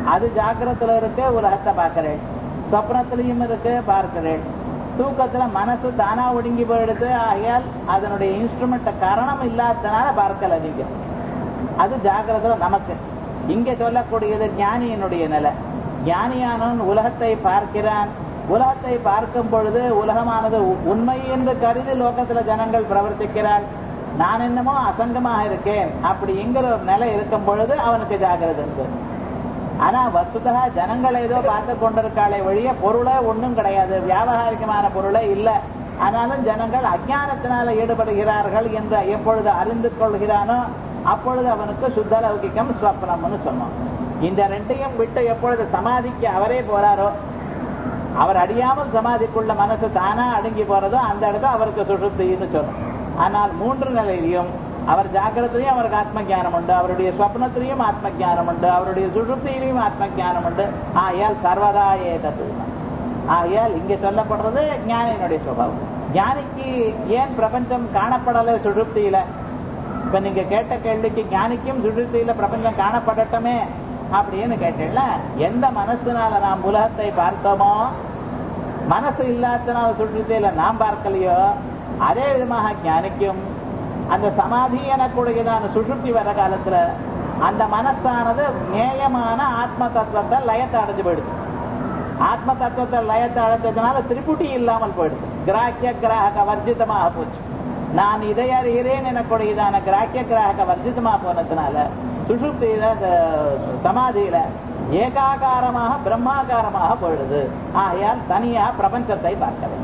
அது ஜாக்கிரத்துல இருக்கு உலகத்தை பார்க்கிறேன் சொப்னத்திலையும் இருக்கு பார்க்கிறேன் தூக்கத்துல மனசு தானா ஒடுங்கி போயிடுது ஆகையால் அதனுடைய இன்ஸ்ட்ருமெண்ட் காரணம் இல்லாததுனால பார்க்கல நீங்க அது ஜாக்கிரத்துல நமக்கு இங்க சொல்லக்கூடியது ஞானியினுடைய நிலை ஞானியானவன் உலகத்தை பார்க்கிறான் உலகத்தை பார்க்கும் பொழுது உலகமானது உ- உண்மை என்று கருதி லோகத்துல ஜனங்கள் பிரவர்த்திக்கிறாள் நான் என்னமோ அசங்கமாக இருக்கேன் அப்படிங்கிற ஒரு நிலை இருக்கும் பொழுது அவனுக்கு ஜாகிரதை இருக்கு ஆனா வஸ்துதா ஜனங்கள் ஏதோ பார்த்து கொண்டிருக்காளே ஒழிய பொருளே ஒண்ணும் கிடையாது வியாபகாரிகமான பொருளே இல்ல ஆனாலும் ஜனங்கள் அஜானத்தினால ஈடுபடுகிறார்கள் என்று எப்பொழுது அறிந்து கொள்கிறானோ அப்பொழுது அவனுக்கு சுத்த லௌகிக்கம் ஸ்வப்னம்னு சொன்னோம் இந்த ரெண்டையும் விட்டு எப்பொழுது சமாதிக்கு அவரே போறாரோ அவர் அறியாமல் சமாதிக்குள்ள மனசு தானா அடங்கி போறதோ அந்த இடத்துல அவருக்கு சுசுப்தின்னு சொல்லும் ஆனால் மூன்று நிலையிலையும் அவர் ஜாக்கிரத்திலையும் அவருக்கு ஆத்ம ஞானம் உண்டு அவருடைய ஸ்வப்னத்திலையும் ஆத்ம ஞானம் உண்டு அவருடைய சுசுப்தியிலையும் ஆத்ம ஞானம் உண்டு ஆகையால் சர்வதா ஏதது ஆகையால் இங்க சொல்லப்படுறது ஞானியினுடைய சுபாவம் ஞானிக்கு ஏன் பிரபஞ்சம் காணப்படலை சுசுப்தியில இப்ப நீங்க கேட்ட கேள்விக்கு ஞானிக்கும் சுசுப்தியில பிரபஞ்சம் காணப்படட்டுமே அப்படின்னு கேட்டீங்கள எந்த மனசுனால நாம் உலகத்தை பார்த்தோமோ மனசு இல்லாதனால சுற்றுத்தில நாம் பார்க்கலையோ அதே விதமாக ஞானிக்கும் அந்த சமாதி எனக்கூடியதான சுசுப்தி வர காலத்துல அந்த மனசானது நேயமான ஆத்ம தத்துவத்தை லயத்தை அடைஞ்சு போயிடுது ஆத்ம தத்துவத்தை லயத்தை அடைஞ்சதுனால திரிபுட்டி இல்லாமல் போயிடுது கிராக்கிய கிராக வர்ஜிதமாக போச்சு நான் இதை அறிகிறேன் எனக்கூடியதான கிராக்கிய கிராக வர்ஜிதமா போனதுனால சுசுப்தியில இந்த சமாதியில ஏகாகாரமாக பிரம்மாகாரமாக போயிடுது ஆகையால் தனியா பிரபஞ்சத்தை பார்க்கவே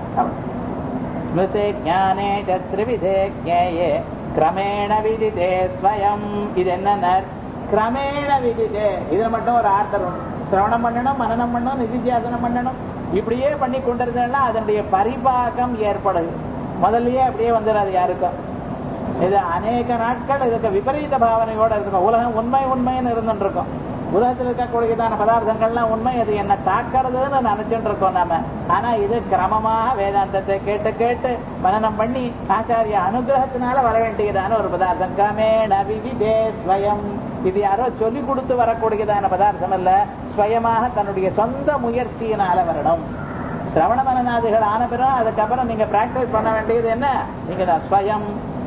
ஸ்மிருதே ஞானே ச த்ரிவிதே ஜேயே கிரமேண விதிதே ஸ்வயம் இது என்ன கிரமேண விதிதே இதுல மட்டும் ஒரு ஆர்டர் உண்டு சிரவணம் பண்ணணும் மனனம் பண்ணணும் நிதித்தியாசனம் பண்ணணும் இப்படியே பண்ணி கொண்டிருந்தா அதனுடைய பரிபாகம் ஏற்படுது முதல்லயே அப்படியே வந்துடாது யாருக்கும் இது அநேக நாட்கள் இதுக்கு விபரீத பாவனையோட இருக்கும் உலகம் உண்மை உண்மைன்னு இருந்துட்டு இருக்கும் உலகத்தில் இருக்கக்கூடியதான பதார்த்தங்கள்லாம் உண்மை அது என்ன தாக்கிறதுன்னு நினைச்சுட்டு இருக்கோம் நாம ஆனா இது கிரமமாக வேதாந்தத்தை கேட்டு கேட்டு மனனம் பண்ணி ஆச்சாரிய அனுகிரகத்தினால வர வேண்டியதான ஒரு பதார்த்தம் கிரமேண விவிதே ஸ்வயம் இது யாரோ சொல்லி கொடுத்து வரக்கூடியதான பதார்த்தம் அல்ல ஸ்வயமாக தன்னுடைய சொந்த முயற்சியினால வரணும் சிரவண மனநாதிகள் ஆன பிறகு அதுக்கப்புறம் நீங்க பிராக்டிஸ் பண்ண வேண்டியது என்ன நீங்க தான் ஸ்வயம்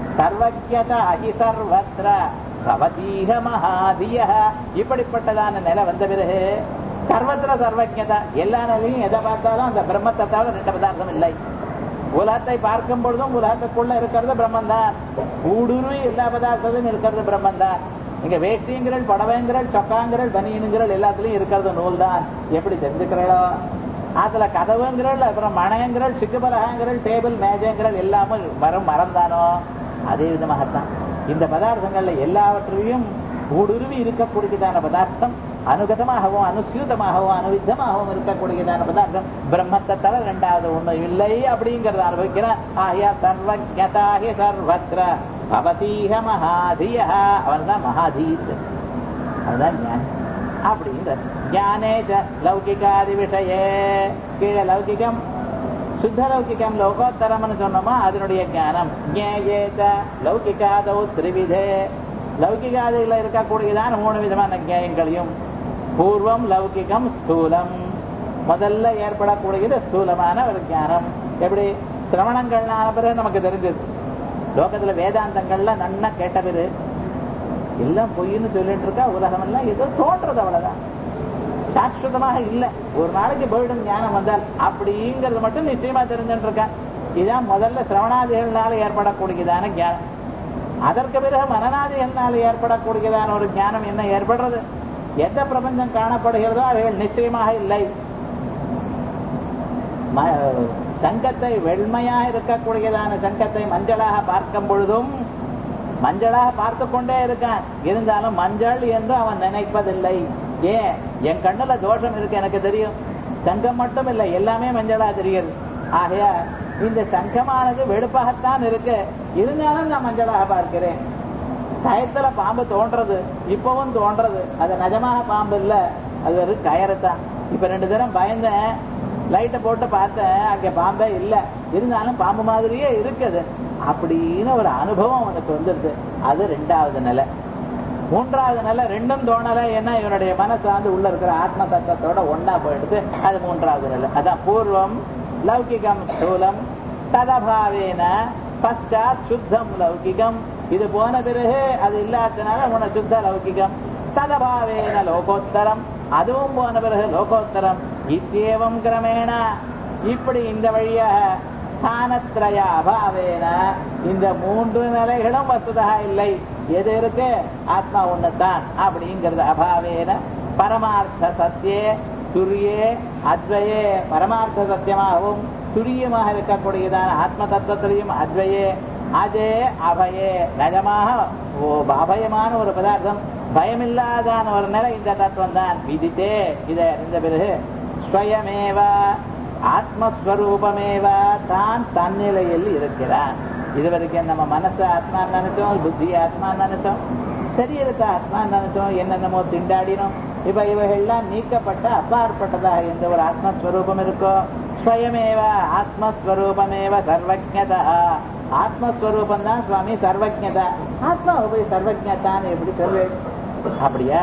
சர்வஜத அஹி சர்வத்ர பவதீக மகாதிய இப்படிப்பட்டதான நிலை வந்த பிறகு சர்வத்திர சர்வஜதா எல்லா நிலையும் எதை பார்த்தாலும் அந்த பிரம்மத்தை தவிர ரெண்டு பதார்த்தம் இல்லை உலகத்தை பார்க்கும் பொழுதும் உலகத்துக்குள்ள இருக்கிறது பிரம்மன் தான் ஊடுருவி எல்லா பதார்த்தத்திலும் இருக்கிறது பிரம்மன் தான் இங்க வேஷ்டிங்கிறல் படவைங்கிறல் சொக்காங்கிறல் பனியனுங்கிறல் எல்லாத்துலயும் இருக்கிறது நூல் தான் எப்படி தெரிஞ்சுக்கிறோ அதுல கதவுங்கிறல் அப்புறம் மனையங்கிறல் சிக்குபலகங்கிறல் டேபிள் மேஜங்கிறல் எல்லாமே வரும் மறந்தானோ அதே விதமாகத்தான் இந்த பதார்த்தங்கள்ல எல்லாவற்றையும் ஊடுருவி இருக்கக்கூடியதான பதார்த்தம் அனுகதமாகவும் அனுசியூதமாகவும் அனுவித்தமாகவும் இருக்கக்கூடியதான பதார்த்தம் பிரம்மத்தை தவிர ரெண்டாவது ஒண்ணு இல்லை அப்படிங்கறத அனுபவிக்கிறான் ஆயா சர்வஜதாகி சர்வத்ர பவதீக மகாதிய அவன் தான் மகாதீத் அதுதான் ஞானம் அப்படிங்கிற ஞானே ச லௌகிகாதி விஷயே கீழே லௌகிகம் சுத்த லௌகிகம் லோகோத்தரம்னு சொன்னோமா அதனுடைய ஞானம் ஞேயேத லௌகிகாதௌ திரிவிதே லௌகிகாதிகள் இருக்கக்கூடியதான மூணு விதமான ஞாயங்களையும் பூர்வம் லௌகிகம் ஸ்தூலம் முதல்ல ஏற்படக்கூடியது ஸ்தூலமான ஒரு ஞானம் எப்படி சிரவணங்கள்னால பிறகு நமக்கு தெரிஞ்சது லோகத்துல வேதாந்தங்கள்ல நன்னா கேட்ட பிறகு எல்லாம் பொய்ன்னு சொல்லிட்டு இருக்கா உலகம் எல்லாம் ஏதோ தோன்றது அவ்வளவுதான் சாஸ்வதமாக இல்ல ஒரு நாளைக்கு போயிடும் ஞானம் வந்தால் அப்படிங்கிறது மட்டும் நிச்சயமா தெரிஞ்சுட்டு இருக்கா இதுதான் முதல்ல சிரவணாதிகள்னால ஏற்படக்கூடியதான ஞானம் அதற்கு பிறகு மனநாதிகள்னால ஏற்படக்கூடியதான ஒரு ஞானம் என்ன ஏற்படுறது எந்த பிரபஞ்சம் காணப்படுகிறதோ அவைகள் நிச்சயமாக இல்லை ம- சங்கத்தை வெண்மையா இருக்கக்கூடியதான சங்கத்தை மஞ்சளாக பார்க்கும் பொழுதும் மஞ்சளாக பார்த்து கொண்டே இருக்கான் இருந்தாலும் மஞ்சள் என்று அவன் நினைப்பதில்லை ஏன் என் கண்ணுல தோஷம் இருக்கு எனக்கு தெரியும் சங்கம் மட்டும் இல்லை எல்லாமே மஞ்சளா தெரியுது ஆகையா இந்த சங்கமானது வெளுப்பாகத்தான் இருக்கு இருந்தாலும் நான் மஞ்சளாக பார்க்கிறேன் கயத்துல பாம்பு தோன்றது இப்பவும் தோன்றது அது நிஜமாக பாம்பு இல்ல அது ஒரு கயறுதான் இப்ப ரெண்டு தரம் பயந்தேன் லைட்டை போட்டு பார்த்தேன் அங்க பாம்பே இல்ல இருந்தாலும் பாம்பு மாதிரியே இருக்குது அப்படின்னு ஒரு அனுபவம் உனக்கு வந்துருது அது ரெண்டாவது நிலை மூன்றாவது நிலை ரெண்டும் தோணல ஏன்னா இவனுடைய மனசு வந்து உள்ள இருக்கிற ஆத்ம தத்துவத்தோட ஒன்னா போயிடுது அது மூன்றாவது நிலை அதான் பூர்வம் லௌகிகம் ஸ்தூலம் ததபாவேன பశ్చాத் சுத்தம் லௌகிகம் இது போன பிறகு அது இல்லாதனால உன சுத்த லௌகிகம் ததபாவேன லோகோத்தரம் அதுவும் போன பிறகு லோகோத்தரம் இத்தியேவம் கிரமேண இப்படி இந்த வழியாக ஸ்தானத்ரய அபாவேன இந்த மூன்று நிலைகளும் வசுதா இல்லை எது இருக்கு ஆத்மா ஒண்ணுதான் அப்படிங்கிறது அபாவேன பரமார்த்த சத்தியே துரியே அத்வயே பரமார்த்த சத்தியமாகவும் துரியமாக இருக்கக்கூடியதான ஆத்ம தத்துவத்திலையும் அத்வயே அதே அபயே நிஜமாக ஓ- அபயமான ஒரு பதார்த்தம் பயமில்லாதான ஒரு நிலை இந்த தத்துவம் தான் விதித்தே இதை அறிந்த பிறகு ஸ்வயமேவ ஆத்மஸ்வரூபமேவ தான் தன்னிலையில் இருக்கிறான் இதுவரைக்கும் நம்ம மனசு ஆத்மா நினைச்சோம் புத்தி ஆத்மா நினைச்சோம் சரீரத்தை ஆத்மா நினைச்சோம் என்னென்னமோ திண்டாடினோம் இப்ப இவைகள்லாம் நீக்கப்பட்ட அப்பாற்பட்டதாக எந்த ஒரு ஆத்மஸ்வரூபம் இருக்கோ ஸ்வயமேவ ஆத்மஸ்வரூபமேவ சர்வஜதா ஆத்மஸ்வரூபம் தான் சுவாமி சர்வஜதா ஆத்மா போய் சர்வஜதான்னு எப்படி சொல்வேன் அப்படியா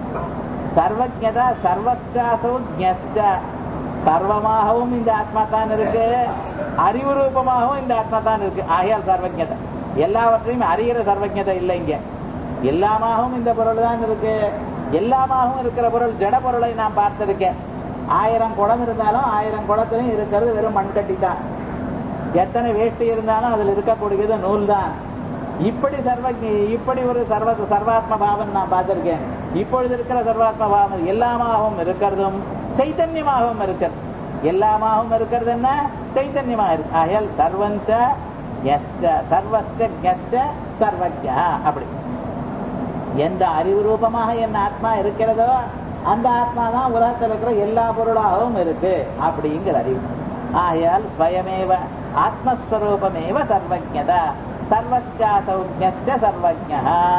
சர்வஜதா சர்வச்சாசோ ஜஸ்ட சர்வமாகவும் இந்த ஆத்மா தான் இருக்கு அறிவு ரூபமாகவும் இந்த ஆத்மா தான் இருக்கு ஆகையால் சர்வஜதை எல்லாவற்றையும் அறிகிற சர்வஜதை இல்லை இங்க எல்லாமாகவும் இந்த பொருள் தான் இருக்கு எல்லாமாகவும் இருக்கிற பொருள் ஜட பொருளை நான் பார்த்திருக்கேன் ஆயிரம் குடம் இருந்தாலும் ஆயிரம் குடத்திலையும் இருக்கிறது வெறும் மண்கட்டி தான் எத்தனை வேஷ்டி இருந்தாலும் அதுல இருக்கக்கூடியது நூல் தான் இப்படி சர்வ இப்படி ஒரு சர்வ சர்வாத்ம பாவம் நான் பார்த்திருக்கேன் இப்பொழுது இருக்கிற சர்வாத்ம பாவம் எல்லாமாகவும் இருக்கிறதும் சைத்தன்யமாகவும் இருக்கிறது எல்லாமாகவும் இருக்கிறது என்ன சைத்தன்யமாக இருக்கு ஆகையால் சர்வஞ்ச யஸ்ட சர்வஸ்ட ஞஸ்ட சர்வஜா அப்படி எந்த அறிவு ரூபமாக என் ஆத்மா இருக்கிறதோ அந்த ஆத்மா தான் உலகத்தில் இருக்கிற எல்லா பொருளாகவும் இருக்கு அப்படிங்கிற அறிவு ஆகையால் ஸ்வயமேவ ஆத்மஸ்வரூபமேவ சர்வஜதா சர்வச்சாசௌஜ்ஞஸ்ய சர்வஜ்ஞ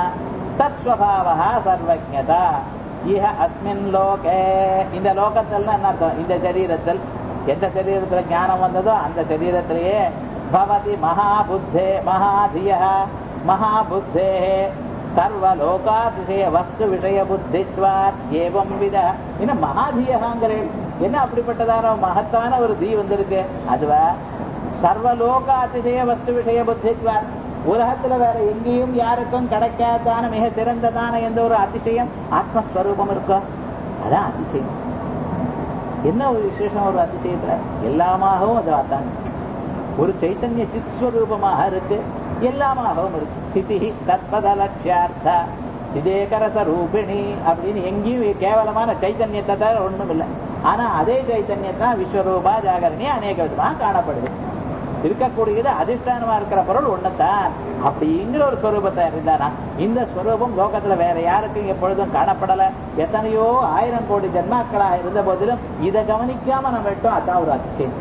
தத்ஸ்வபாவா சர்வஜதா இஹ அஸ்மின் லோகே இந்த லோகத்தில் என்ன அர்த்தம் இந்த சரீரத்தில் எந்த சரீரத்துல ஞானம் வந்ததோ அந்த சரீரத்திலேயே பவதி மகாபுத்தே மகாதிய மகாபுத்தே சர்வலோகாதிசய வஸ்து விஷய புத்தித்வாத் ஏவம் வித என்ன மகாதியகாங்கிறேன் என்ன அப்படிப்பட்டதான மகத்தான ஒரு தீ வந்திருக்கு அதுவா சர்வலோகாதிசய வஸ்து விஷய புத்தித்வாத் உலகத்துல வேற எங்கேயும் யாருக்கும் கிடைக்காதான மிக சிறந்ததான எந்த ஒரு அதிசயம் ஆத்மஸ்வரூபம் இருக்கோ அதான் அதிசயம் என்ன ஒரு விசேஷம் ஒரு அதிசயத்துல எல்லாமாகவும் அது அதான் ஒரு சைத்தன்ய சித் ஸ்வரூபமாக இருக்கு எல்லாமாகவும் இருக்கு சிதி தத்பத லட்சியார்த்த சிதேகரச ரூபிணி அப்படின்னு எங்கேயும் கேவலமான சைத்தன்யத்தை தவிர ஒண்ணும் இல்லை ஆனா அதே சைத்தன்யத்தான் விஸ்வரூபா ஜாகரணி அநேக விதமாக காணப்படுது இருக்கக்கூடியது அதிஷ்டானமா இருக்கிற பொருள் ஒண்ணுதான் அப்படிங்கிற ஒரு ஸ்வரூபத்தை இருந்தானா இந்த ஸ்வரூபம் லோகத்துல வேற யாருக்கும் எப்பொழுதும் காணப்படல எத்தனையோ ஆயிரம் கோடி ஜென்மாக்களாக இருந்த போதிலும் இதை கவனிக்காம நம்ம விட்டோம் அதான் ஒரு அதிசயம்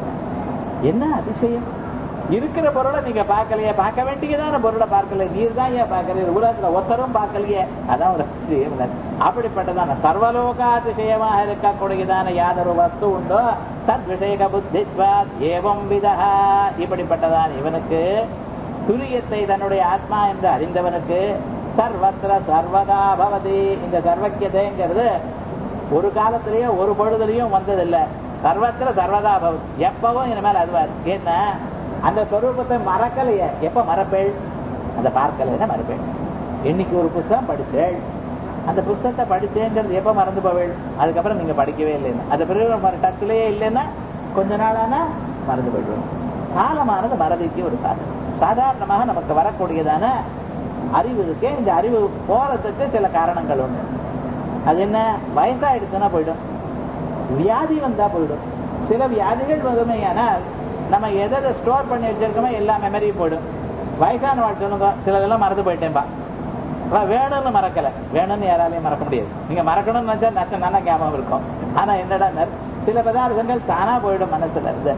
என்ன அதிசயம் இருக்கிற பொருளை நீங்க பார்க்கலையே பார்க்க வேண்டியதான பொருளை பார்க்கல நீர் தான் ஏன் பார்க்கல உலகத்துல ஒத்தரும் பார்க்கலையே அதான் ஒரு அதிசயம் இல்லை. அப்படிப்பட்டதான சர்வலோகாதிசயமாக இருக்கக்கூடியதான யாதொரு வஸ்து உண்டோ தத் விஷயக புத்தித்வாத் ஏவம் விதா இப்படிப்பட்டதான் இவனுக்கு துரியத்தை தன்னுடைய ஆத்மா என்று அறிந்தவனுக்கு சர்வத்திர சர்வதா பவதி இந்த சர்வக்கியதைங்கிறது ஒரு காலத்திலேயே ஒரு பொழுதுலயும் வந்ததில்லை சர்வத்திர சர்வதா பவதி எப்பவும் இனிமேல் அதுவா இருக்கு. என்ன அந்த ஸ்வரூபத்தை மறக்கலையே எப்ப மறப்பேள் அந்த பார்க்கலைன்னா மறப்பேள் இன்னைக்கு ஒரு புஸ்தகம் படிச்சேள் அந்த புஸ்தகத்தை படிச்சேங்கிறது எப்ப மறந்து போவேள் அதுக்கப்புறம் நீங்க படிக்கவே இல்லைன்னு அது பிறகு டச்சிலேயே இல்லைன்னா கொஞ்ச நாளானா மறந்து போயிடுவோம் காலமானது மறதிக்கு ஒரு சாதனம் சாதாரணமாக நமக்கு வரக்கூடியதான அறிவு இருக்கே இந்த அறிவு போறதுக்கு சில காரணங்கள் உண்டு அது என்ன வயசாயிடுச்சுன்னா போயிடும் வியாதி வந்தா போயிடும் சில வியாதிகள் வறுமையானால் நம்ம எதை ஸ்டோர் பண்ணி வச்சிருக்கோமோ எல்லா மெமரியும் போயிடும் வயசான வாழ்க்கை சொல்லுங்க சிலதெல்லாம் மறந்து போயிட்டேன்பா ஆனா வேணும்னு மறக்கல வேணும்னு யாராலையும் மறக்க முடியாது நீங்க மறக்கணும்னு நினைச்சா நச்ச நல்ல ஞாபகம் இருக்கும் ஆனா என்னடா சில பதார்த்தங்கள் தானா போயிடும் மனசுல இருந்து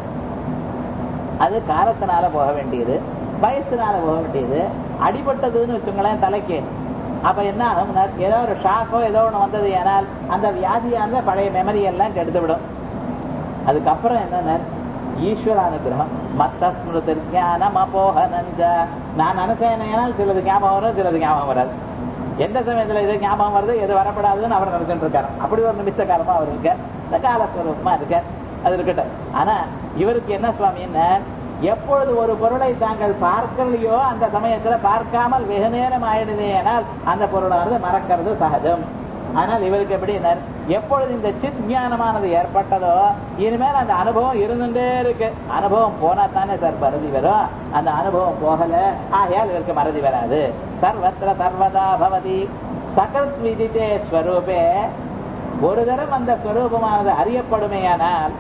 அது காலத்தினால போக வேண்டியது வயசுனால போக வேண்டியது அடிபட்டதுன்னு வச்சுங்களேன் தலைக்கு அப்ப என்ன ஆகும்னா ஏதோ ஒரு ஷாக்கோ ஏதோ ஒண்ணு வந்தது ஏனால் அந்த வியாதியான பழைய மெமரி எல்லாம் கெடுத்து விடும் அதுக்கப்புறம் என்னன்னா ஈஸ்வர அனுகிரகம் மத்த ஸ்மிருதி ஞானம் அபோகனஞ்ச நான் நினைச்சேன் ஏனால் சிலது ஞாபகம் வரும் சிலது ஞாபகம் வராது எந்த சமயத்துல இது ஞாபகம் வருது எது வரப்படாதுன்னு அவர் நினைச்சுட்டு இருக்காரு அப்படி ஒரு நிமித்த காலமா அவர் இருக்க இந்த காலஸ்வரூபமா இருக்க அது இருக்கட்டும் ஆனா இவருக்கு என்ன சுவாமி என்ன எப்பொழுது ஒரு பொருளை தாங்கள் பார்க்கலையோ அந்த சமயத்துல பார்க்காமல் வெகு நேரம் ஆயிடுதே ஆனால் அந்த பொருளானது மறக்கிறது சகஜம் ஆனால் இவருக்கு எப்படி எப்பொழுது இந்த சித் ஞானமானது ஏற்பட்டதோ இனிமேல் அந்த அனுபவம் இருந்துட்டே இருக்கு அனுபவம் போனா தானே சார் மறதி வரும் அந்த அனுபவம் போகல ஆகையால் இவருக்கு மறதி வராது சர்வத்திர சர்வதா பவதி சகத் விதித்தே ஸ்வரூபே ஒரு தரம் அந்த ஸ்வரூபமானது அறியப்படுமேயானால்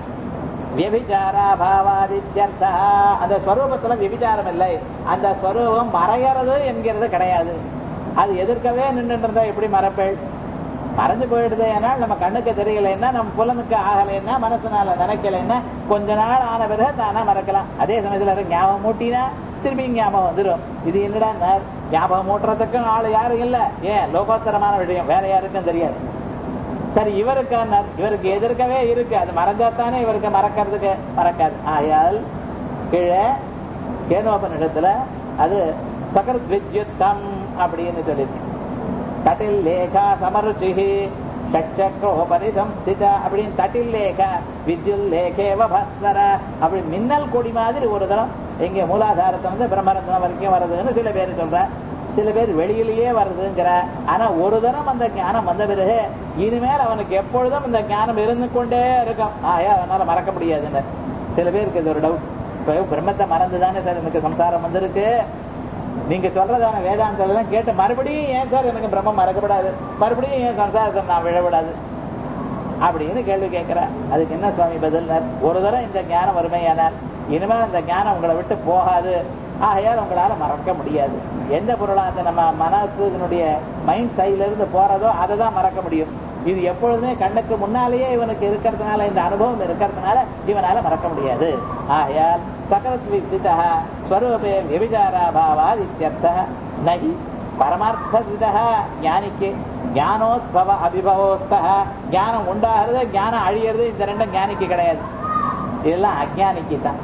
வியபிச்சாராபாவாதித்யர்த்தா அந்த ஸ்வரூபத்துல விபிச்சாரம் இல்லை அந்த ஸ்வரூபம் மறையறது என்கிறது கிடையாது அது எதிர்க்கவே நின்று இருந்தா எப்படி மறப்பேள் மறைஞ்சு போயிடுது ஏனால் நம்ம கண்ணுக்கு தெரியலைன்னா நம்ம புலனுக்கு ஆகலைன்னா மனசுனால நினைக்கலைன்னா கொஞ்ச நாள் ஆன பிறகு தானா மறக்கலாம் அதே சமயத்துல இருக்கு ஞாபகம் மூட்டினா திரும்பி ஞாபகம் வந்துடும் இது என்னடா ஞாபகம் மூட்டுறதுக்கும் ஆள் யாரும் இல்ல ஏன் லோகோத்தரமான விஷயம் வேற யாருக்கும் தெரியாது சரி இவருக்கு இவருக்கு எதிர்க்கவே இருக்கு அது மறைஞ்சாத்தானே இவருக்கு மறக்கிறதுக்கு மறக்காது ஆயால் கீழே கேனோபனிடத்துல அது சகரத் வித்யுத்தம் அப்படின்னு சொல்லியிருக்கு தட்டில் லேகா சமருச்சிஹி ஷட்சக்ரோபரி சம்ஸ்தித அப்படின்னு தட்டில் லேக வித்யுல் லேகேவ பஸ்வர அப்படி மின்னல் கொடி மாதிரி ஒரு தரம் எங்க மூலாதாரத்தை வந்து பிரம்மரத்னம் வரைக்கும் வருதுன்னு சில பேர் சொல்ற சில பேர் வெளியிலேயே வருதுங்கிற ஆனா ஒரு தரம் அந்த ஞானம் வந்த பிறகு இனிமேல் அவனுக்கு எப்பொழுதும் இந்த ஞானம் இருந்து கொண்டே இருக்கும் ஆயா அதனால மறக்க முடியாதுன்னு சில பேருக்கு இது ஒரு டவுட் இப்போ பிரம்மத்தை மறந்துதானே சார் எனக்கு சம்சாரம் வந்திருக்கு நீங்க சொல்றதான வேதாந்தம் எல்லாம் கேட்டு மறுபடியும் ஏன் சார் எனக்கு பிரம்மம் மறக்கப்படாது மறுபடியும் ஏன் சம்சாரத்தை நான் விழவிடாது அப்படின்னு கேள்வி கேட்கிற அதுக்கு என்ன சுவாமி பதில் ஒரு தரம் இந்த ஞானம் வறுமையானார் இனிமேல் இந்த ஞானம் உங்களை விட்டு போகாது ஆகையால் உங்களால மறக்க முடியாது எந்த பொருளா அந்த நம்ம மனசுனுடைய மைண்ட் சைட்ல இருந்து போறதோ அதை தான் மறக்க முடியும் இது எப்பொழுதுமே கண்ணுக்கு முன்னாலேயே இவனுக்கு இருக்கிறதுனால இந்த அனுபவம் இருக்கிறதுனால இவனால மறக்க முடியாது ஆகையால் சகலத் விசிதா ஸ்வரூபே விபிச்சாராபாவாத் இத்தியர்த்த நகி பரமார்த்தசிதா ஞானிக்கு ஞானோத்பவ அபிபவோஸ்தா ஞானம் உண்டாகிறது ஞானம் அழியறது இந்த ரெண்டும் ஞானிக்கு கிடையாது இதெல்லாம் அஜானிக்கு தான்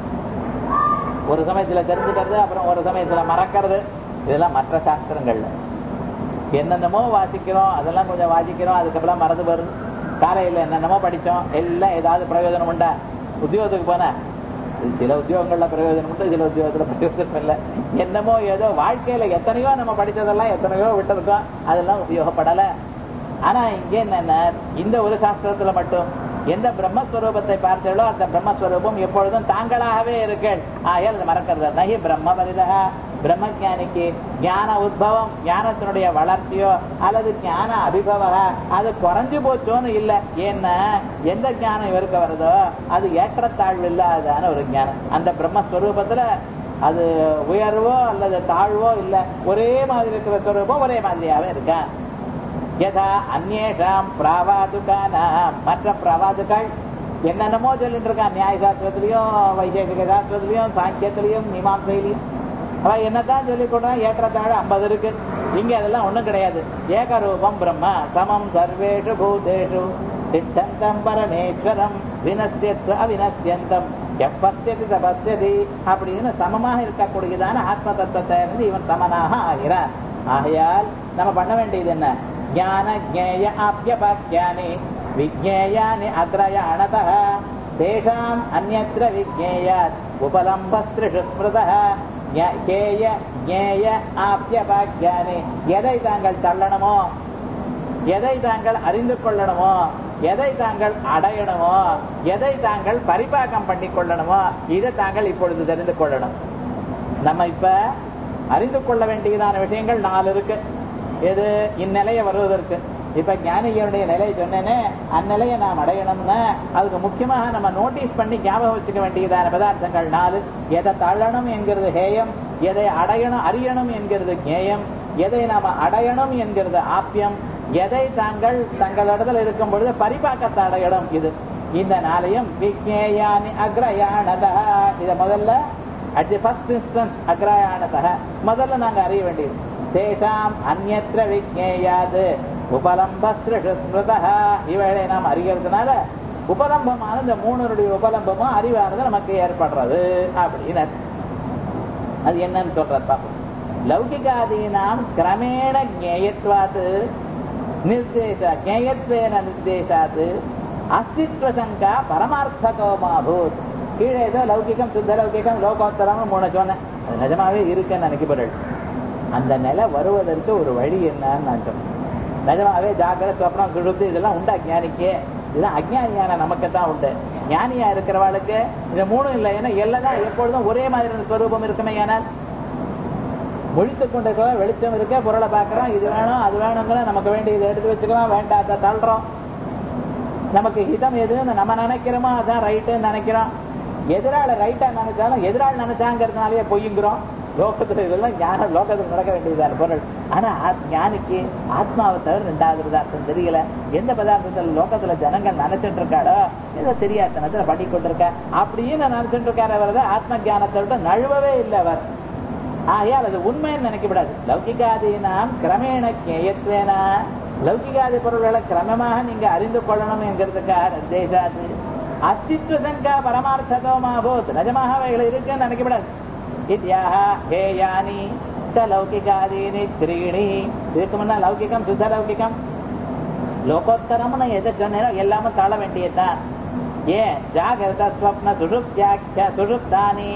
ஒரு சமயத்துல தெரிஞ்சுக்கிறது அப்புறம் ஒரு சமயத்துல மறக்கிறது இதெல்லாம் மற்ற சாஸ்திரங்கள்ல என்னென்னமோ வாசிக்கிறோம் அதெல்லாம் கொஞ்சம் வாசிக்கிறோம் அதுக்கப்புறம் மறந்து வருது காலையில என்னென்னமோ படிச்சோம் எல்லாம் ஏதாவது பிரயோஜனம் உண்டா உத்தியோகத்துக்கு போன சில உத்தியோகங்கள்ல பிரயோஜனம் உண்டு சில உத்தியோகத்துல பிரயோஜனம் இல்லை என்னமோ ஏதோ வாழ்க்கையில எத்தனையோ நம்ம படிச்சதெல்லாம் எத்தனையோ விட்டதுக்கோம் அதெல்லாம் உபயோகப்படல ஆனா இங்க என்னன்னா இந்த ஒரு சாஸ்திரத்துல மட்டும் எந்த பிரம்மஸ்வரூபத்தை பார்த்தீர்களோ அந்த பிரம்மஸ்வரூபம் எப்பொழுதும் தாங்களாகவே இருக்கேள் ஆகையால் அது மறக்கிறது நகி பிரம்ம பரிதா பிரம்மஜானிக்கு ஞான உத்பவம் ஞானத்தினுடைய வளர்ச்சியோ அல்லது ஞான அபிபவ அது குறைஞ்சு போச்சோன்னு இல்ல ஏன்னா எந்த ஞானம் இவருக்கு வருதோ அது ஏற்றத்தாழ்வு இல்லாதான ஒரு ஞானம் அந்த பிரம்மஸ்வரூபத்துல அது உயர்வோ அல்லது தாழ்வோ இல்ல ஒரே மாதிரி இருக்கிற ஸ்வரூபம் ஒரே மாதிரியாவே இருக்கேன் யதா அந்நேஷாம் பிராவாதுகானாம் மற்ற பிராவாதுகள் என்னென்னமோ சொல்லிட்டு இருக்கான் நியாய சாஸ்திரத்திலையும் வைசேஷிக சாஸ்திரத்திலையும் சாங்கியத்திலையும் மீமாசையிலையும் அவன் என்னதான் சொல்லி கொடுறான் ஏற்றத்தாழ ஐம்பது இருக்கு இங்க அதெல்லாம் ஒண்ணும் கிடையாது ஏகரூபம் பிரம்ம சமம் சர்வேஷு பூதேஷு சித்தந்தம் பரமேஸ்வரம் வினசியத் அவினசியந்தம் எப்பத்தியதி தபத்தியதி அப்படின்னு சமமாக இருக்கக்கூடியதான ஆத்ம தத்துவத்தை இருந்து இவன் சமனாக ஆகிறான் ஆகையால் நம்ம பண்ண வேண்டியது என்ன ஞான ஜேய ஆப்யபாக்கியானி விஜேயானி அக்ரயாணத தேஷாம் அந்நத்திர விஜேயாத் உபலம்பஸ்திருஷு ஸ்மிருதः கேய ஜேய ஆப்யபாக்கியானி எதை தாங்கள் தள்ளணுமோ எதை தாங்கள் அறிந்து கொள்ளணுமோ எதை தாங்கள் அடையணுமோ எதை தாங்கள் பரிபாக்கம் பண்ணி கொள்ளணுமோ இதை தாங்கள் இப்பொழுது தெரிந்து கொள்ளணும் நம்ம இப்ப அறிந்து கொள்ள வேண்டியதான விஷயங்கள் நாலு இருக்கு எது இந்நிலைய வருவதற்கு இப்ப ஞானிகளுடைய நிலையை சொன்னேனே அந்நிலையை நாம் அடையணும்னா அதுக்கு முக்கியமாக நம்ம நோட்டீஸ் பண்ணி ஞாபகம் வச்சுக்க வேண்டியதான பதார்த்தங்கள் நாலு எதை தள்ளணும் என்கிறது ஹேயம் எதை அடையணும் அறியணும் என்கிறது ஞேயம் எதை நாம அடையணும் என்கிறது ஆப்பியம் எதை தாங்கள் தங்களிடத்தில் இருக்கும் பொழுது பரிபாக்கத்தை அடையணும் இது இந்த நாளையும் விஜேயானி அக்ரயானதா இத முதல்ல அட் தி ஃபர்ஸ்ட் இன்ஸ்டன்ஸ் அக்ரயானதா முதல்ல நாங்க அறிய வேண்டியது தேசாம் அந்நத்திர விஜேயாது உபலம்பஸ்திருஷு ஸ்மிருதா இவைகளை நாம் அறிகிறதுனால உபலம்பமான இந்த மூணுடைய உபலம்பமும் அறிவானது நமக்கு ஏற்படுறது அப்படின்னு அது என்னன்னு சொல்றார் பாப்போம் லௌகிகாதீனாம் கிரமேண ஜேயத்வாத் நிர்தேச ஜேயத்வேன நிர்தேசாத் அஸ்தித்வ சங்கா பரமார்த்தகோமாபூத் கீழே ஏதோ லௌகிகம் சுத்த லௌகிகம் லோகோத்தரம்னு மூணு சொன்னேன் அது நிஜமாவே இருக்குன்னு நினைக்கப்படுது அந்த நிலை வருவதற்கு ஒரு வழி என்னன்னு நான் சொன்னேன் நிஜமாவே ஜாக்கிர சொப்னம் சுழுத்து இதெல்லாம் உண்டா ஞானிக்கு இதெல்லாம் அஜ்ஞானியான நமக்கு தான் உண்டு ஞானியா இருக்கிறவாளுக்கு இது மூணும் இல்லை ஏன்னா எல்லாம் தான் எப்பொழுதும் ஒரே மாதிரியான ஸ்வரூபம் இருக்குமே ஏனால் ஒழித்துக் கொண்டிருக்கிற வெளிச்சம் இருக்க பொருளை பார்க்கறோம் இது வேணும் அது வேணுங்கிற நமக்கு வேண்டியதை எடுத்து வச்சுக்கிறோம் வேண்டாத தள்ளுறோம் நமக்கு ஹிதம் எதுன்னு நம்ம நினைக்கிறோமோ அதான் ரைட்டுன்னு நினைக்கிறோம் எதிராள ரைட்டா நினைச்சாலும் எதிராள் நினைச்சாங்கிறதுனாலயே பொய்யுங்கிறோம் லோகத்துல இதெல்லாம் ஞான லோகத்துல நடக்க வேண்டியதான பொருள் ஆனா ஆத்- ஞானிக்கு ஆத்மாவை தவிர ரெண்டாவது பதார்த்தம் தெரியல எந்த பதார்த்தத்துல லோகத்துல ஜனங்கள் நினைச்சிட்டு இருக்காளோ ஏதோ தெரியாதனத்துல பண்ணி கொண்டிருக்க அப்படின்னு நினைச்சிட்டு இருக்காரு அவர் ஆத்ம ஞானத்தை விட்டு நழுவவே இல்லை அவர் ஆகையால் அது உண்மைன்னு நினைக்கப்படாது லௌகிகாதீனாம் கிரமேண கேயத்வேன லௌகிகாதி பொருள்களை கிரமமாக நீங்க அறிந்து கொள்ளணும் என்கிறதுக்காக நிர்தேசாது அஸ்தித்வ சங்கா பரமார்த்ததோமா போத் நிஜமாக அவைகள் இருக்குன்னு நினைக்கப்படாது இத்தியாக ஹேயானி ச லௌகிகாதீனி திரீணி இதுக்கு முன்னா லௌகிகம் சுத்த லௌகிகம் லோகோத்தரம்னு எதை சொன்னேனோ எல்லாமே தாழ வேண்டியதுதான் ஏன் ஜாகிரத ஸ்வப்ன சுஷுப்தியாக்கிய சுஷுப்தானி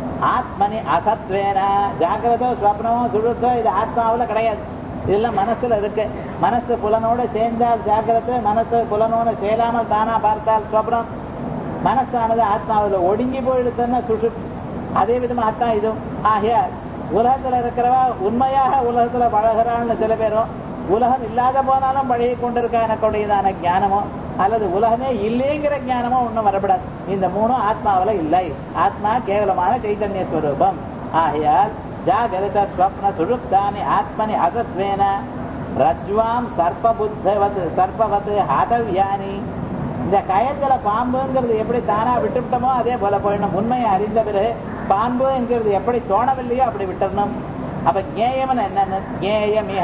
ஆத்மனி அசத்வேன ஜாகிரதோ ஸ்வப்னமோ சுழுத்தோ இது ஆத்மாவுல கிடையாது இதெல்லாம் மனசுல இருக்கு மனசு புலனோட சேர்ந்தால் ஜாகிரத மனசு புலனோட சேராமல் தானா பார்த்தால் ஸ்வப்னம் மனசானது ஆத்மாவில் ஒடுங்கி போயிடுதுன்னா சுஷுப் அதே விதமாக தான் இதுவும் ஆகையால் உலகத்துல இருக்கிறவா உண்மையாக உலகத்துல பழகிறான்னு சில பேரும் உலகம் இல்லாத போனாலும் பழகி கொண்டிருக்கா எனக்குடையதான ஞானமோ அல்லது உலகமே இல்லைங்கிற ஞானமோ ஒண்ணும் வரப்படாது இந்த மூணும் ஆத்மாவுல இல்லை ஆத்மா கேவலமான சைதன்ய ஸ்வரூபம் ஆகையால் ஜாகரித ஸ்வப்ன சுழுப்தானி ஆத்மனி அசத்வேன ரஜ்வாம் சர்ப்பபுத்தவத் சர்ப்பவத் ஹாதவ்யானி இந்த கயத்துல பாம்புங்கிறது எப்படி தானா விட்டுவிட்டோமோ அதே போல போயிடணும் உண்மையை அறிந்த பிறகு பாம்புங்கிறது எப்படி தோணவில்லையோ அப்படி விட்டுறணும் அப்ப ஞேயம்னு என்னன்னு ஞேயமிக